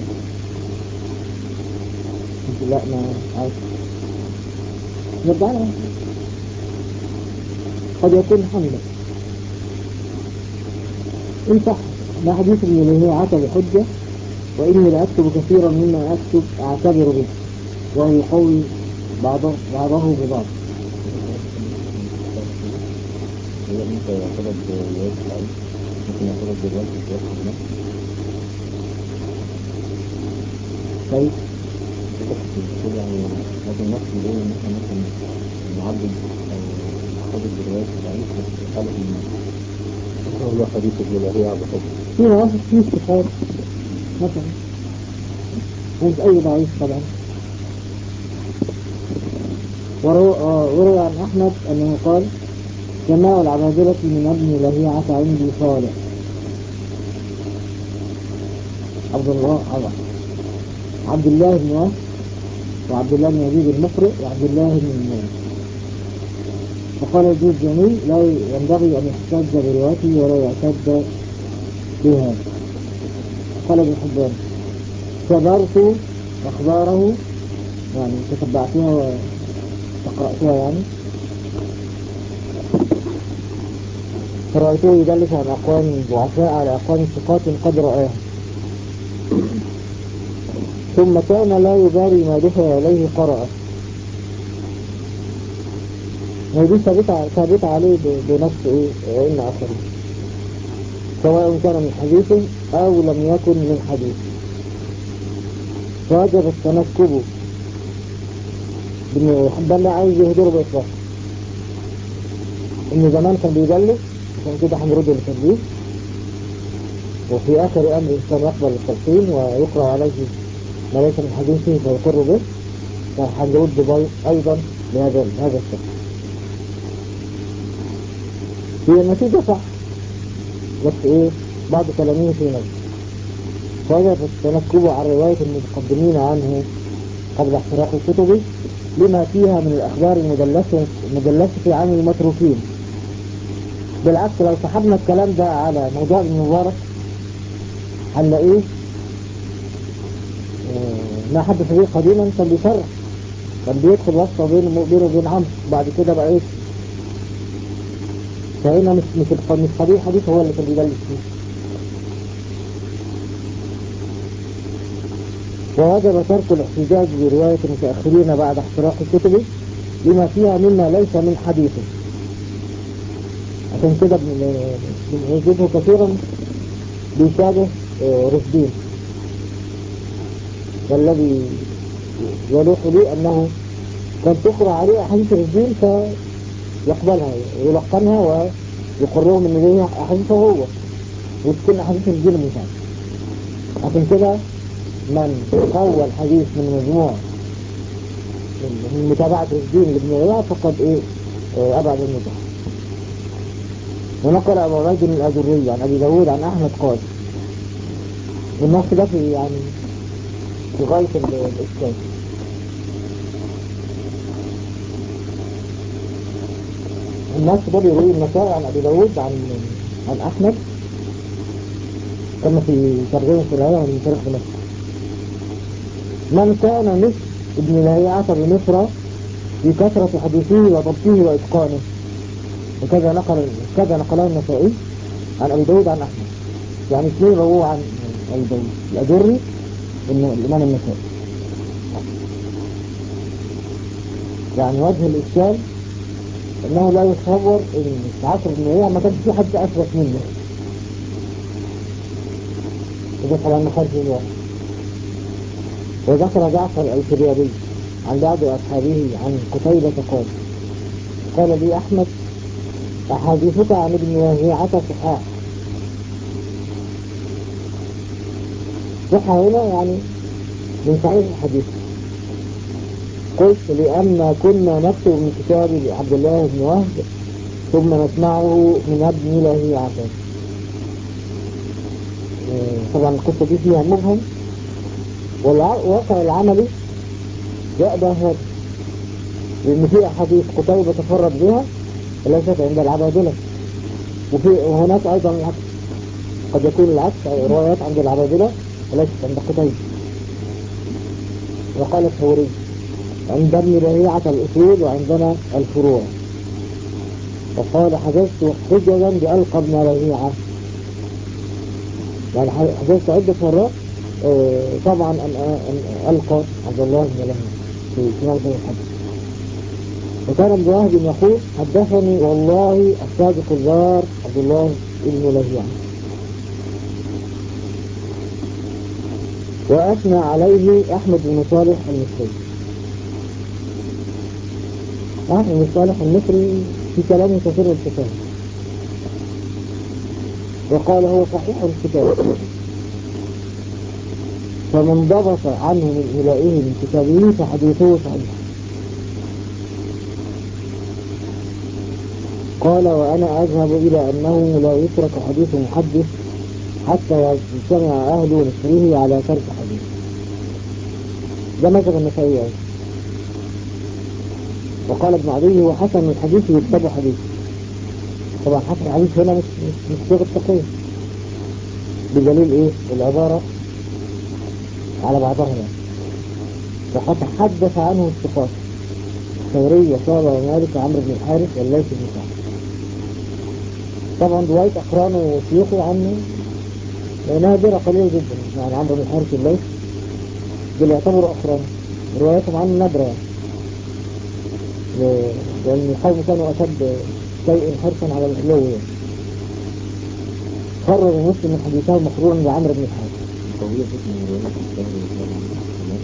لا ما عارف نرجع لها قد يكون حملا إن صح ما حديث ابن لهيعة بحجة وإني لأكتب كثيرا مما أكتب أعتبر به وهو يقوي بعضه بعضه ببعض هي ممكن يعتبر برواية الحال ممكن يعتبر برواية الجواز النفس كيف كده يعني هذا النفس بيقول ان احنا ممكن نعدد او نعتبر برواية الضعيف بس في حالة ان هو حديث ابن لهيعة بحجة في نوافذ في صفات مثلا مش أي ضعيف طبعا وروى آه، وروى عن أحمد أنه قال سماع العبادلة من ابن لهيعة عندي صالح عبد الله عبد- عبد الله بن وهب وعبد الله بن يزيد المقرئ وعبد الله بن النور فقال يزيد جميل لا ينبغي أن يحتج بروايته ولا يعتد بها قال ابن حبان كبرت أخباره يعني تتبعتها وتقرأتها يعني فرأيته يدلس عن أقوام ضعفاء على أقوام ثقات قد رآها ثم كان لا يبالي ما دفع إليه قرأه ودي ثابتة ثابتة عليه ب- بنفس إيه علم آخرين سواء كان من حديث أو لم يكن من حديث فوجب التنكب بن حبان لا عايز يهدره بإطلاق إن زمان كان بيدلس عشان كده هنرد للتدليس وفي آخر أمر كان يقبل التلقين ويقرأ عليه ما ليس من حديثه فيقر به فهنرد بي- أيضا لهذا هذا الشخص هي النتيجة صح بس ايه بعض كلامه في نفسه وجب التنكب عن رواية المتقدمين عنه قبل احتراق الكتب لما فيها من الأخبار المدلسة المدلسة عن المتروكين بالعكس لو سحبنا الكلام ده على موضوع ابن مبارك هنلاقيه آه، ما حدث به قديما كان بيصرح كان بيدخل واسطة بينه بينه وبين عمرو بعد كده بقى ايه فهنا مش مش الق- مش قضية حديث هو اللي كان بيدلس فيه ووجب ترك الاحتجاج برواية المتأخرين بعد احتراق الكتب لما فيها مما ليس من حديثه عشان كده بن- بنجده كثيرا بيشابه آه، رشدين والذي يلوح لي أنه كان تقرأ عليه أحاديث رشدين فيقبلها ويلقنها ويقرهم ان دي احاديثه هو وتكون احاديث الجيل المساعد عشان كده من قوى الحديث من مجموع من من متابعة الدين لابن رياح فقد ايه آه، ابعد المتعة ونقل ابو عبيد الاجري عن ابي داود عن احمد قال والنص ده في يعني في غاية ال- الاشكال الناس ده بيروي النسائي عن ابي داود عن عن احمد كما في ترجمة الرواية من تاريخ دمشق من كان مثل ابن لهيعة بمصر في كثرة حديثه وضبطه وإتقانه وكذا نقل كذا نقله النسائي عن أبي داود عن أحمد يعني اثنين رووه عن أبي داود الأجري إنه الإمام النسائي يعني وجه الإشكال انه لا يتصور ان في عصر النبوية ما كانش في حد اثبت منه وده طبعا خارج الوقت وذكر جعفر الكريابي عن بعض اصحابه عن قتيبة قال قال لي احمد احاديثك عن ابن وهيعة صحاح صحة هنا يعني من صحيح الحديث قلت لأن كنا نكتب من كتاب عبد الله بن وهب ثم نسمعه من ابن لهيعة آه، طبعا القصة دي فيها مبهم والواقع العملي يأبى هذا لأن في أحاديث قتيبة تفرد بها وليست عند العبادلة وفي وهناك أيضا العكس قد يكون العكس أو روايات عند العبادلة وليست عند قتيبة وقال الثوري عند ابن لهيعة الأصول وعندنا الفروع وقال حدثت حججا بألقى ابن لهيعة يعني حدثت عدة مرات آه، طبعا أن أن ألقى عبد الله بن لهيعة في في موضع الحدث وكان ابن وهب يقول حدثني والله الصادق الزار عبد الله بن لهيعة وأثنى عليه أحمد بن صالح المصري أحمد بن صالح المصري في كلامه كثير الكتاب وقال هو صحيح الكتاب فمن ضبط عنه من إلائه من كتابه فحديثه صحيح قال وأنا أذهب إلى أنه لا يترك حديث محدث حتى يجتمع أهل نصره على ترك حديث ده مذهب النسائي أيضا وقال ابن عدي هو حسن الحديث يكتب حديث طبعا حسن الحديث هنا مش مش مش صيغه تقييم بدليل ايه العبارة على بعضها يعني وقد حدث عنه الثقات الثوري وشعبة ومالك وعمرو بن الحارث والليث بن سعد طبعا رواية أقرانه وشيوخه عنه نادرة قليلة جدا يعني عمرو بن الحارث الليث دول يعتبروا أقران رواياتهم عنه نادرة يعني ل- لأن القوم كانوا أشد شيء حرصا على العلو يعني قرر مسلم من حديثه مقرونا بعمرو بن الحارث قوية جدا من رواية الشهر والسلام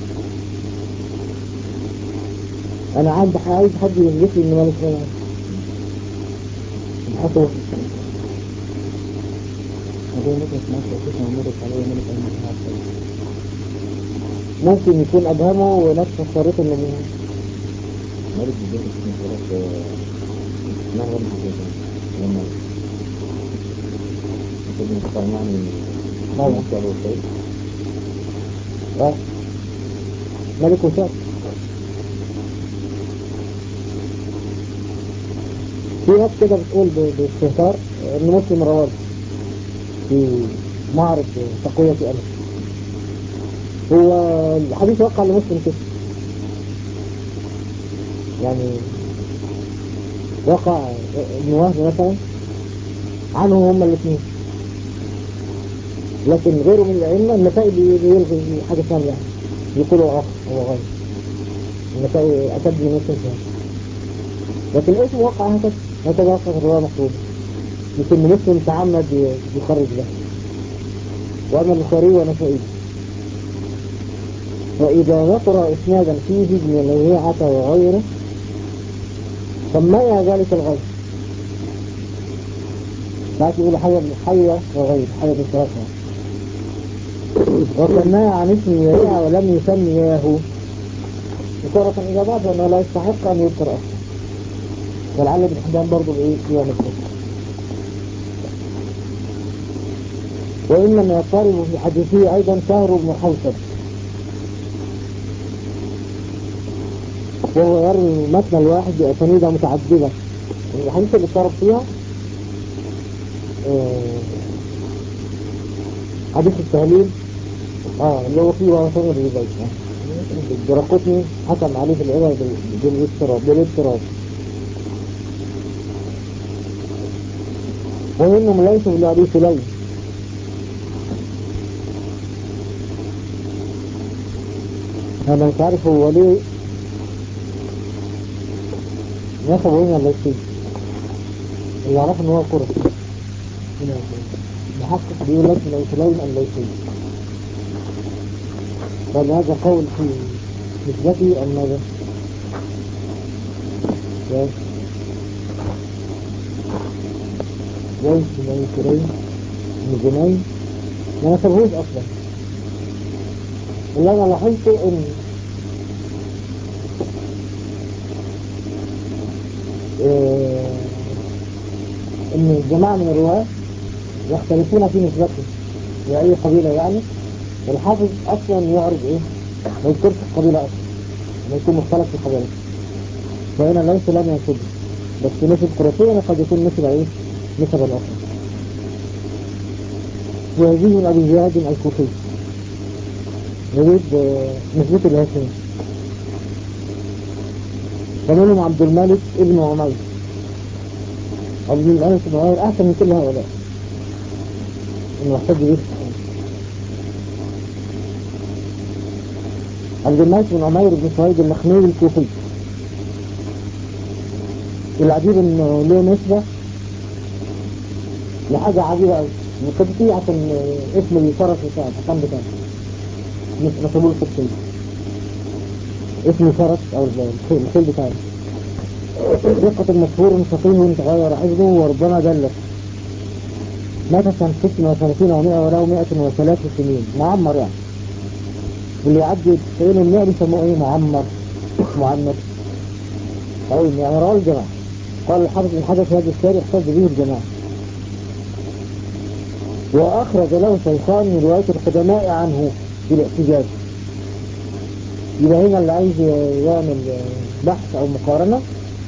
أنا عايز عايز حد يثبت لي إن مالك غير ابحثوا هذا مثل سمعت أساسا ومرت عليه ملك المحاط ممكن يكون أبهمه وناس فسرته إنه من ملك بجد اسمه ثلاث ما هو المحاط لما ابن القطع يعني أيوة. مكة والسيد آه. ملك وسام في ناس كده بتقول ب- باستهتار ان مسلم رواه في معرض تقوية ألف هو الحديث وقع لمسلم كده يعني وقع ابن وهب مثلا عنهم هما الاثنين لكن غيره من الأئمة النسائي بي- بيلغي حاجة ثانية يعني يقولوا آخر هو غير النسائي أشد من مسلم فيها لكن الاسم وقع هكذا هكذا وقع في الرواية مكتوبة يمكن مسلم تعمد ي- يخرج ده وأما البخاري ونسائي فإذا ذكر إسنادا فيه ابن لهيعة وغيره سمي ذلك الغير ساعات يقول حي بن حي وغير حي بن ثلاثة وسماه عن اسم يريع ولم يسمياه وتارة إذا بعد أنه لا يستحق أن يذكر أصلا ولعل ابن حبان برضه بإيه يعمل كده وإنما يضطرب في حديثه أيضا شهر بن حوشب وهو يروي المتن الواحد بأسانيد متعددة الحديث اللي اضطرب فيها آه، حديث التهليل اه اللي هو فيه ورثان الرباية الدرقطني حكم عليه في العبادة بالاضطراب بالاضطراب ومنهم ليس بن أبي سليم أنا مش عارف هو ليه نسبه هنا الليثي اللي يعرف إن هو قرص محقق بيقول لك من سليم الليثي بل هذا قول في نسبته أم ماذا؟ يس ليس بن أبي سليم بن جنين ما نسبهوش أصلا اللي أنا لاحظته إن آه، إن الجماعة من الرواة يختلفون في نسبته لأي قبيلة يعني والحافظ أصلا يعرض إيه ما يذكرش القبيلة أصلا ما يكون مختلف في القبيلة فهنا ليس لم ينسبه بس نسب قرطية قد يكون نسب إيه نسب الأخرى ويزيد من أبي زياد الكوفي يريد آه، نسبته الهاشمي ومنهم عبد الملك ابن عمير عبد الملك ابن عمير أحسن من كل هؤلاء إنه يحتاج به عبد الملك بن عمير بن سعيد المخنوي الكوفي العجيب انه له نسبة لحاجة عجيبة قوي القبطي عشان اسم الفرس بتاعه الحكام بتاعه مش نسبوه القبطي اسم الفرس او الخيل الخيل بتاعه ثقة مشهور فقيه تغير حفظه وربما دلت مات سنة 36 و 100 وله 103 سنين معمر يعني واللي يعدي 90 و 100 بيسموه ايه معمر معنف طيب يعني رواه الجماعة قال الحافظ بن حجر في هذا الشارع احتج به الجماعة وأخرج له شيخان من رواية القدماء عنه في الاحتجاج يبقى هنا اللي عايز يعمل بحث أو مقارنة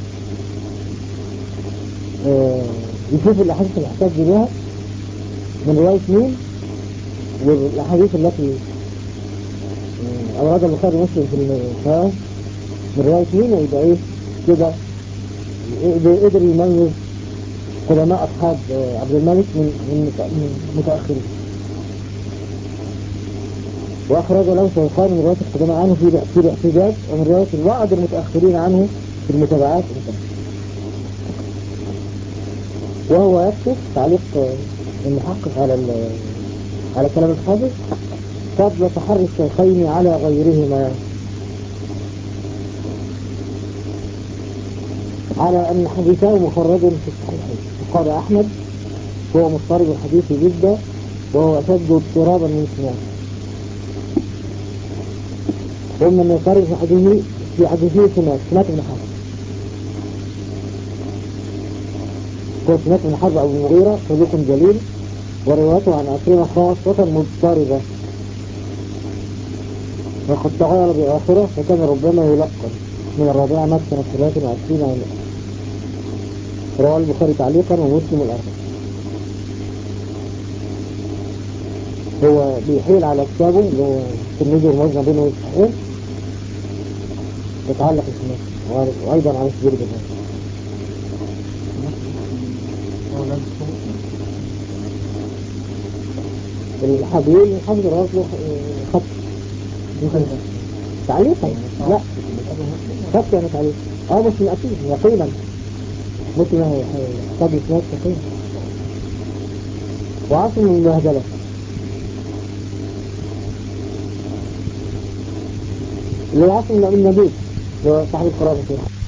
آه، يشوف الأحاديث اللي احتج بها من رواية مين والأحاديث التي آه، أوراد البخاري ومسلم في الصحيح من رواية مين ويبقى إيه كده قدر قدر يميز قدماء أصحاب آه، عبد الملك من من مت- من متأخرين وأخرج له شيخان من رواية القدماء عنه في في الاحتجاج ومن رواية بعض المتأخرين عنه في المتابعات المتأخرة. وهو يكشف تعليق آه، المحقق على ال- على كلام الحافظ فضل تحري الشيخين على غيرهما على أن حديثه مخرج في الصحيحين قال أحمد هو مضطرب الحديث جدا وهو أشد اضطرابا من سنان ثم من يضطرب في حديثه في حديثه سمات سمات بن حرب هو سمات بن حرب أبو المغيرة صديق جليل وروايته عن أكرمة خاصة مضطربة وقد تغير بآخرة فكان ربما يلقن من الرابعة مات سنة 23 عام رواه البخاري تعليقا ومسلم الأربع هو بيحيل على كتابه اللي هو الترمذي والموزن بينه والصحيح يتعلق اسمه وأيضا على سبيل الجمال الحبيب الحمد لله له خط تعليقا لا خط يعني تعليق اه مسلم اكيد يقينا مسلم يحتاج اسناد يقينا وعاصم من المهجلة اللي هو عاصم من النبي اللي هو صاحب القرآن الكريم